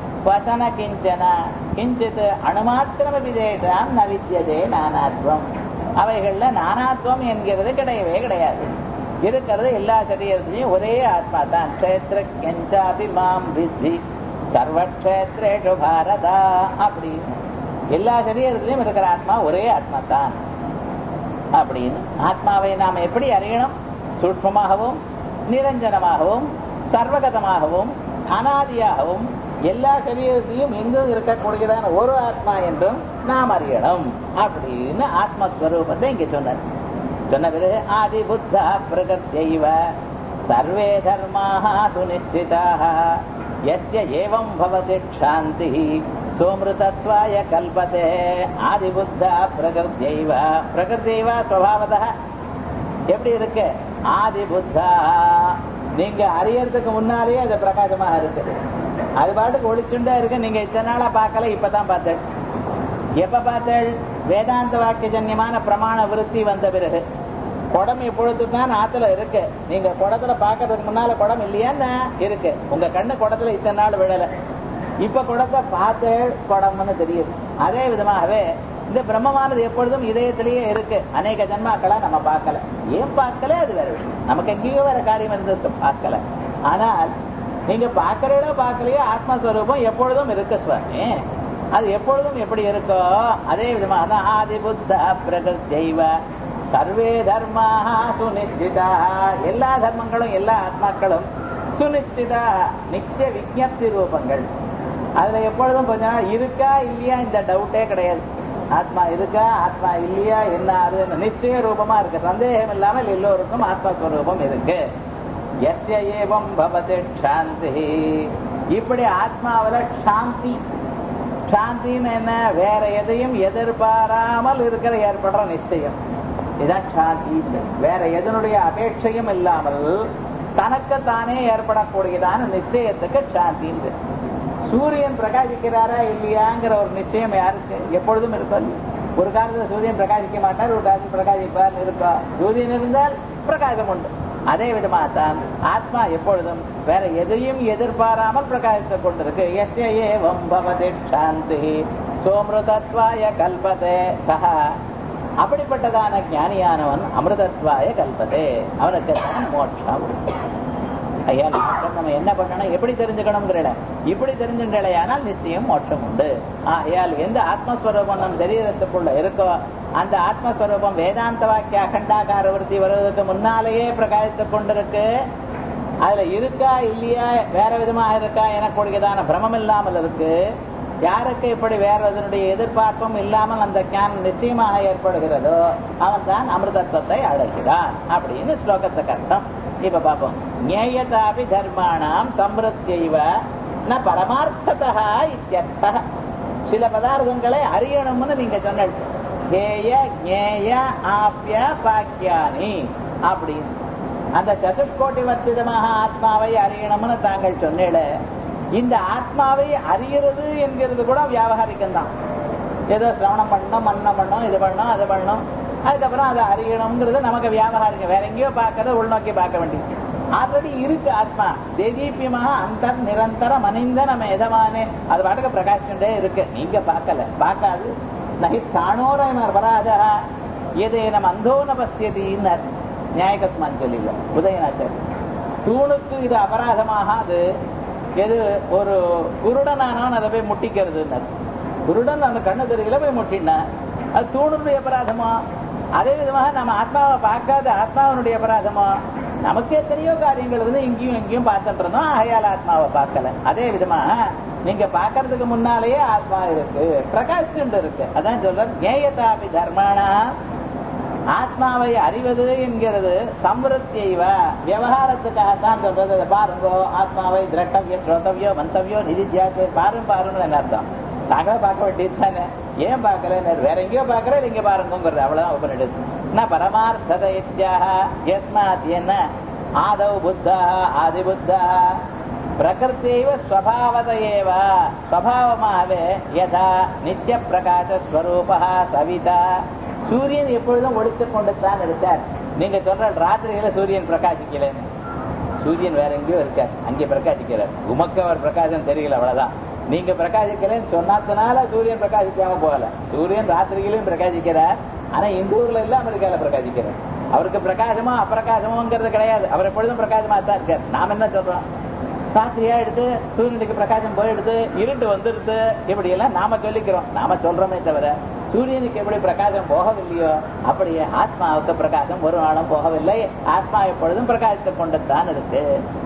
வசன கிஞ்சன கிஞ்சித் அணுமாத்திரம் விதேஷாம் ந வித்தியதே நானாத்வம் அவைகள்ல நானாத்வம் என்கிறது கிடையவே கிடையாது இருக்கிறது எல்லா சரீரத்திலையும் ஒரே ஆத்மா தான் கஷேத்திர கெஞ்சாபி மாம் வித்தி சர்வக்ஷேத்ரேஷு பாரதா அப்படின்னு எல்லா சரீரத்திலையும் இருக்கிற ஆத்மா ஒரே ஆத்மா தான் அப்படின்னு ஆத்மாவை நாம் எப்படி அறியணும் சூட்சமாகவும் நிரஞ்சனமாகவும் சர்வகதமாகவும் அனாதியாகவும் எல்லா சரீரத்திலையும் எங்கும் இருக்கக்கூடியதான ஒரு ஆத்மா என்றும் நாம் அறியணும் அப்படின்னு ஆத்மஸ்வரூபத்தை இங்க சொன்னார் சொன்ன பிறகு ஆதி புத்தா பிரகத்யைவ சர்வே தர்மாக சுனிச்சிதாக எஸ்ய ஏவம் பவதி சாந்தி சோமிருதத்வாய கல்பதே ஆதி புத்தா பிரகிருத்யைவ பிரகிருத்யைவ ஸ்வபாவத எப்படி இருக்கு ஆதி புத்தா நீங்க அறியறதுக்கு முன்னாலேயே அது பிரகாசமாக இருக்குது அது பாட்டுக்கு ஒளிச்சுண்டா இருக்கு நீங்க இத்தனை நாளா பார்க்கல இப்பதான் பார்த்தேன் எப்ப பார்த்தேள் வேதாந்த வாக்கியஜன்யமான பிரமாண விருத்தி வந்த பிறகு குடம் எப்பொழுது தான் ஆத்துல இருக்கு நீங்க குடத்துல பாக்கிறதுக்கு முன்னால குடம் இல்லையான்னா இருக்கு உங்க கண்ணு குடத்துல இத்தனை நாள் விழல இப்ப குடத்தை பார்த்து குடம்னு தெரியுது அதே விதமாகவே இந்த பிரம்மமானது எப்பொழுதும் இதயத்திலேயே இருக்கு அநேக ஜன்மாக்களா நம்ம பார்க்கல ஏன் பார்க்கல அது வேற விஷயம் நமக்கு எங்கேயோ வேற காரியம் இருந்தது பார்க்கல ஆனால் நீங்க பார்க்கறதோ பார்க்கலையோ ஆத்மஸ்வரூபம் எப்பொழுதும் இருக்கு சுவாமி அது எப்பொழுதும் எப்படி இருக்கோ அதே விதமாக தான் ஆதி புத்த பிரகிருத்தைவ சர்வே தர்மாக சுனிஷ்டிதா எல்லா தர்மங்களும் எல்லா ஆத்மாக்களும் சுனிஷ்டிதா நித்திய விஜப்தி ரூபங்கள் அதுல எப்பொழுதும் கொஞ்ச நாள் இருக்கா இல்லையா இந்த டவுட்டே கிடையாது ஆத்மா இருக்கா ஆத்மா இல்லையா என்ன அது நிச்சய ரூபமா இருக்கு சந்தேகம் இல்லாமல் எல்லோருக்கும் ஆத்மஸ்வரூபம் இருக்கு எஸ்ய ஏவம் பவதி சாந்தி இப்படி ஆத்மாவில சாந்தி சாந்தின்னு என்ன வேற எதையும் எதிர்பாராமல் இருக்கிற ஏற்படுற நிச்சயம் இதான் சாந்தி வேற எதனுடைய அபேட்சையும் இல்லாமல் தனக்கு தானே ஏற்படக்கூடியதான நிச்சயத்துக்கு சாந்தின்னு சூரியன் பிரகாசிக்கிறாரா இல்லையாங்கிற ஒரு நிச்சயம் யாருக்கு எப்பொழுதும் இருக்கும் ஒரு காலத்துல சூரியன் பிரகாசிக்க மாட்டார் ஒரு காலத்தில் பிரகாசிப்பார் இருக்கா சூரியன் இருந்தால் பிரகாசம் உண்டு அதே விதமாகத்தான் ஆத்மா எப்பொழுதும் வேற எதையும் எதிர்பாராமல் பிரகாசித்துக் கொண்டிருக்கு எஸ்ய ஏவம் பவதி சாந்தி சோமிருதத்வாய கல்பதே சஹ அப்படிப்பட்டதான ஞானியானவன் அமிர்தத்வாய கல்பதே அவனுக்கு தான் மோட்சம் ஐயா மோட்சம் நம்ம என்ன பண்ணணும் எப்படி தெரிஞ்சுக்கணுங்கிறட இப்படி தெரிஞ்சுட்டலையானால் நிச்சயம் மோட்சம் உண்டு ஆகையால் எந்த ஆத்மஸ்வரூபம் நம் சரீரத்துக்குள்ள இருக்கோ அந்த ஆத்மஸ்வரூபம் வேதாந்த வாக்கிய அகண்டாகார விருத்தி வருவதற்கு முன்னாலேயே பிரகாசித்துக் கொண்டிருக்கு அதுல இருக்கா இல்லையா வேற விதமா இருக்கா எனக்கூடியதான பிரமம் இல்லாமல் இருக்கு யாருக்கு இப்படி வேற அதனுடைய எதிர்பார்ப்பும் இல்லாமல் அந்த ஞானம் நிச்சயமாக ஏற்படுகிறதோ அவன் தான் அமிர்தத்துவத்தை அடைகிறான் அப்படின்னு ஸ்லோகத்துக்கு அர்த்தம் இப்ப பார்ப்போம் ஞேயதாபி தர்மாணாம் சம்பிருத்தியைவ ந பரமார்த்ததா இத்தியர்த்த சில பதார்த்தங்களை அறியணும்னு நீங்க சொன்ன ஹேய ஞேய ஆப்ய பாக்கியானி அப்படின்னு அந்த சதுஷ்கோட்டி வர்த்திதமாக ஆத்மாவை அறியணும்னு தாங்கள் சொன்னீட இந்த ஆத்மாவை அறிகிறது என்கிறது கூட வியாபகாரிக்கம் தான் ஏதோ சிரவணம் பண்ணணும் மன்னம் பண்ணணும் இது பண்ணணும் அது பண்ணணும் அதுக்கப்புறம் அதை அறியணுங்கிறது நமக்கு வியாபகாரிக்கம் வேற எங்கேயோ பார்க்கறத உள்நோக்கி பார்க்க வேண்டியது ஆல்ரெடி இருக்கு ஆத்மா தேதீபியமாக அந்த நிரந்தரம் அனிந்தன மேதமானே அது பாட்டுக்கு பிரகாசிச்சுட்டே இருக்கு நீங்க பார்க்கல பார்க்காது நகி தானோரனர் வராதா ஏதேனம் அந்தோன பசியதின்னர் நியாயகஸ்மான் சொல்லில உதயநாச்சர் தூணுக்கு இது அபராதமாக அது எது ஒரு குருடனானவன் அதை போய் முட்டிக்கிறது குருடன் அந்த கண்ணு தெரியல போய் முட்டினா அது தூணுடைய அபராதமா அதே விதமாக நம்ம ஆத்மாவை பார்க்காத ஆத்மாவனுடைய அபராதமா நமக்கு எத்தனையோ காரியங்கள் வந்து இங்கேயும் இங்கேயும் பார்த்துட்டு இருந்தோம் ஆகையால் ஆத்மாவை பார்க்கல அதே விதமாக நீங்க பாக்குறதுக்கு முன்னாலேயே ஆத்மா இருக்கு பிரகாஷ் இருக்கு அதான் சொல்ற ஞேயதாபி தர்மானா ஆத்மாவை அறிவது என்கிறது சம்பிருத்தியவ விவகாரத்துக்காகத்தான் சொல்றது அதை பாருங்கோ ஆத்மாவை திரட்டவியோ ஸ்ரோதவியோ மந்தவியோ நிதித்தியாச்சு பாருங்க பாருங்க அர்த்தம் நாங்களே பார்க்க வேண்டியது தானே ஏன் பார்க்கல வேற எங்கேயோ பார்க்கற இங்க பாருங்கிறது அவ்வளவுதான் உபநிடத்து ந பரமார்த்தத இத்தியாக யஸ்மாத் என்ன ஆதவ் புத்தா ஆதி புத்தா பிரகிருத்தேவ ஸ்வபாவத ஏவ ஸ்வபாவமாகவே யதா நித்திய பிரகாச ஸ்வரூபா சவிதா சூரியன் எப்பொழுதும் ஒழித்துக் கொண்டுத்தான் இருக்கார் நீங்க சொல்ற ராத்திரியில சூரியன் பிரகாசிக்கலன்னு சூரியன் வேற எங்கேயோ இருக்கார் அங்கே பிரகாசிக்கிறார் உமக்கு அவர் பிரகாசம் தெரியல அவ்வளவுதான் நீங்க பிரகாசிக்கலன்னு சொன்னாத்தனால சூரியன் பிரகாசிக்காம போகல சூரியன் ராத்திரியிலும் பிரகாசிக்கிறார் ஆனா இந்த ஊர்ல இல்ல அமெரிக்கால பிரகாசிக்கிறார் அவருக்கு பிரகாசமா அப்பிரகாசமோங்கிறது கிடையாது அவர் எப்பொழுதும் பிரகாசமா தான் இருக்கார் நாம் என்ன சொல்றோம் ராத்திரியா எடுத்து சூரியனுக்கு பிரகாசம் போயிடுது இருட்டு வந்துடுது இப்படி எல்லாம் நாம சொல்லிக்கிறோம் நாம சொல்றோமே தவிர சூரியனுக்கு எப்படி பிரகாசம் போகவில்லையோ அப்படியே ஆத்மாவுக்கு பிரகாசம் ஒரு நாளும் போகவில்லை ஆத்மா எப்பொழுதும் பிரகாசித்துக் கொண்டுத்தான் இருக்கு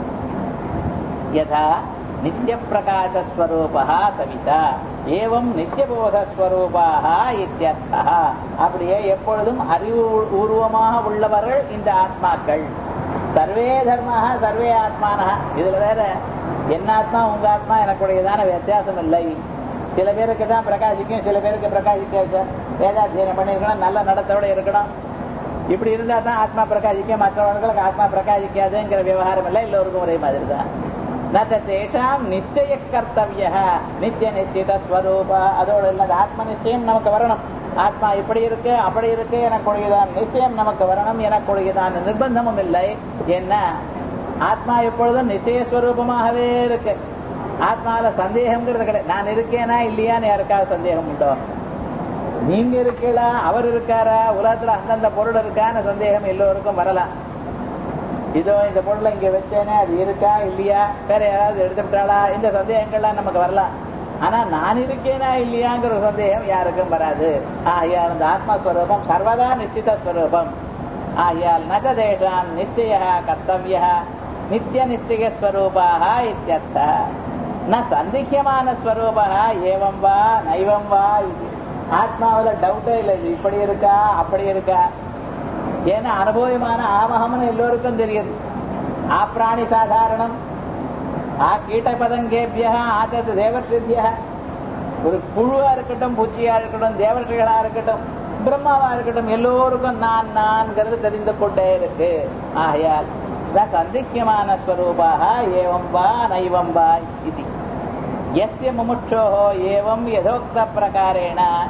யதா நித்திய பிரகாசஸ்வரூபா சவிதா ஏவம் நித்தியபோதஸ்வரூபாக இத்தியர்த்தா அப்படியே எப்பொழுதும் அறிவு பூர்வமாக உள்ளவர்கள் இந்த ஆத்மாக்கள் சர்வே தர்மாக சர்வே ஆத்மானா இதுல வேற என்ன ஆத்மா உங்க ஆத்மா எனக்குடையதான வித்தியாசம் இல்லை சில பேருக்கு தான் பிரகாசிக்கும் சில பேருக்கு பிரகாசிக்க வேதாத்தியனம் பண்ணிருக்கணும் நல்ல நடத்தோட இருக்கணும் இப்படி இருந்தா தான் ஆத்மா பிரகாசிக்கும் மற்றவர்களுக்கு ஆத்மா பிரகாசிக்காதுங்கிற விவகாரம் இல்லை எல்லோருக்கும் ஒரே மாதிரி தான் தேஷாம் நிச்சய கர்த்தவிய நித்திய நிச்சித ஸ்வரூப அதோடு இல்லாத ஆத்ம நிச்சயம் நமக்கு வரணும் ஆத்மா இப்படி இருக்கு அப்படி இருக்கு எனக்குடையதான் நிச்சயம் நமக்கு வரணும் எனக்குடையதான் நிர்பந்தமும் இல்லை என்ன ஆத்மா எப்பொழுதும் நிச்சயஸ்வரூபமாகவே இருக்கு ஆத்மால சந்தேகம்ங்கிறது கிடையாது நான் இருக்கேனா இல்லையான்னு யாருக்காவது சந்தேகம் உண்டோ நீங்க இருக்கீங்களா அவர் இருக்காரா உலகத்துல அந்தந்த பொருள் இருக்கான்னு சந்தேகம் எல்லோருக்கும் வரலாம் இதோ இந்த பொருளை இங்க வச்சேனே அது இருக்கா இல்லையா வேற யாராவது எடுத்துட்டாளா இந்த சந்தேகங்கள்லாம் நமக்கு வரலாம் ஆனா நான் இருக்கேனா இல்லையாங்கிற ஒரு சந்தேகம் யாருக்கும் வராது ஆகையால் இந்த ஆத்மஸ்வரூபம் சர்வதா நிச்சித ஸ்வரூபம் ஆகையால் நகதேஷாம் நிச்சய கர்த்தவிய நித்திய நிச்சய ஸ்வரூபாக இத்தியர்த்த ந சந்திக்கியமான ஸ்வரூபா ஏவம் வா நைவம் வா இது ஆத்மாவில டவுட்டே இல்லை இது இப்படி இருக்கா அப்படி இருக்கா ஏன்னா அனுபவமான ஆமகம்னு எல்லோருக்கும் தெரியுது ஆ பிராணி சாதாரணம் ஆ கீட்ட பதங்கேபியா ஆச்சது தேவர்ஷிபியா ஒரு புழுவா இருக்கட்டும் பூச்சியா இருக்கட்டும் தேவர்ஷிகளா இருக்கட்டும் பிரம்மாவா இருக்கட்டும் எல்லோருக்கும் நான் நான்கிறது தெரிந்து கொண்டே இருக்கு ஆகையால் சந்திக்கியமான ஸ்வரூபாக ஏவம் வா நைவம் வா இது எஸ்ய முமுட்சோ ஏவம் யதோக்த பிரகாரேண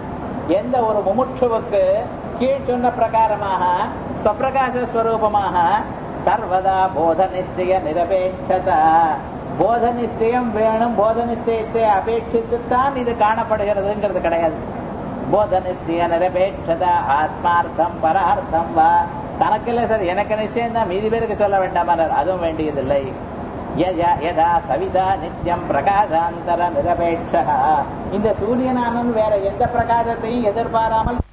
எந்த ஒரு முமுட்சுவுக்கு கீழ் சொன்ன பிரகாரமாக ஸ்வப்பிரகாச ஸ்வரூபமாக சர்வதா போத நிச்சய நிரபேட்சதா போத நிச்சயம் வேணும் போத நிச்சயத்தை அபேட்சித்துத்தான் இது காணப்படுகிறதுங்கிறது கிடையாது போத நிச்சய நிரபேட்சதா ஆத்மார்த்தம் பரார்த்தம் வா தனக்கில்லை சார் எனக்கு நிச்சயம் தான் மீதி பேருக்கு சொல்ல வேண்டாம் அதுவும் வேண்டியதில்லை யதா சவிதா நித்தியம் பிரகாசாந்தர நிரபேட்சா இந்த சூரியனானன் வேற எந்த பிரகாசத்தையும் எதிர்பாராமல்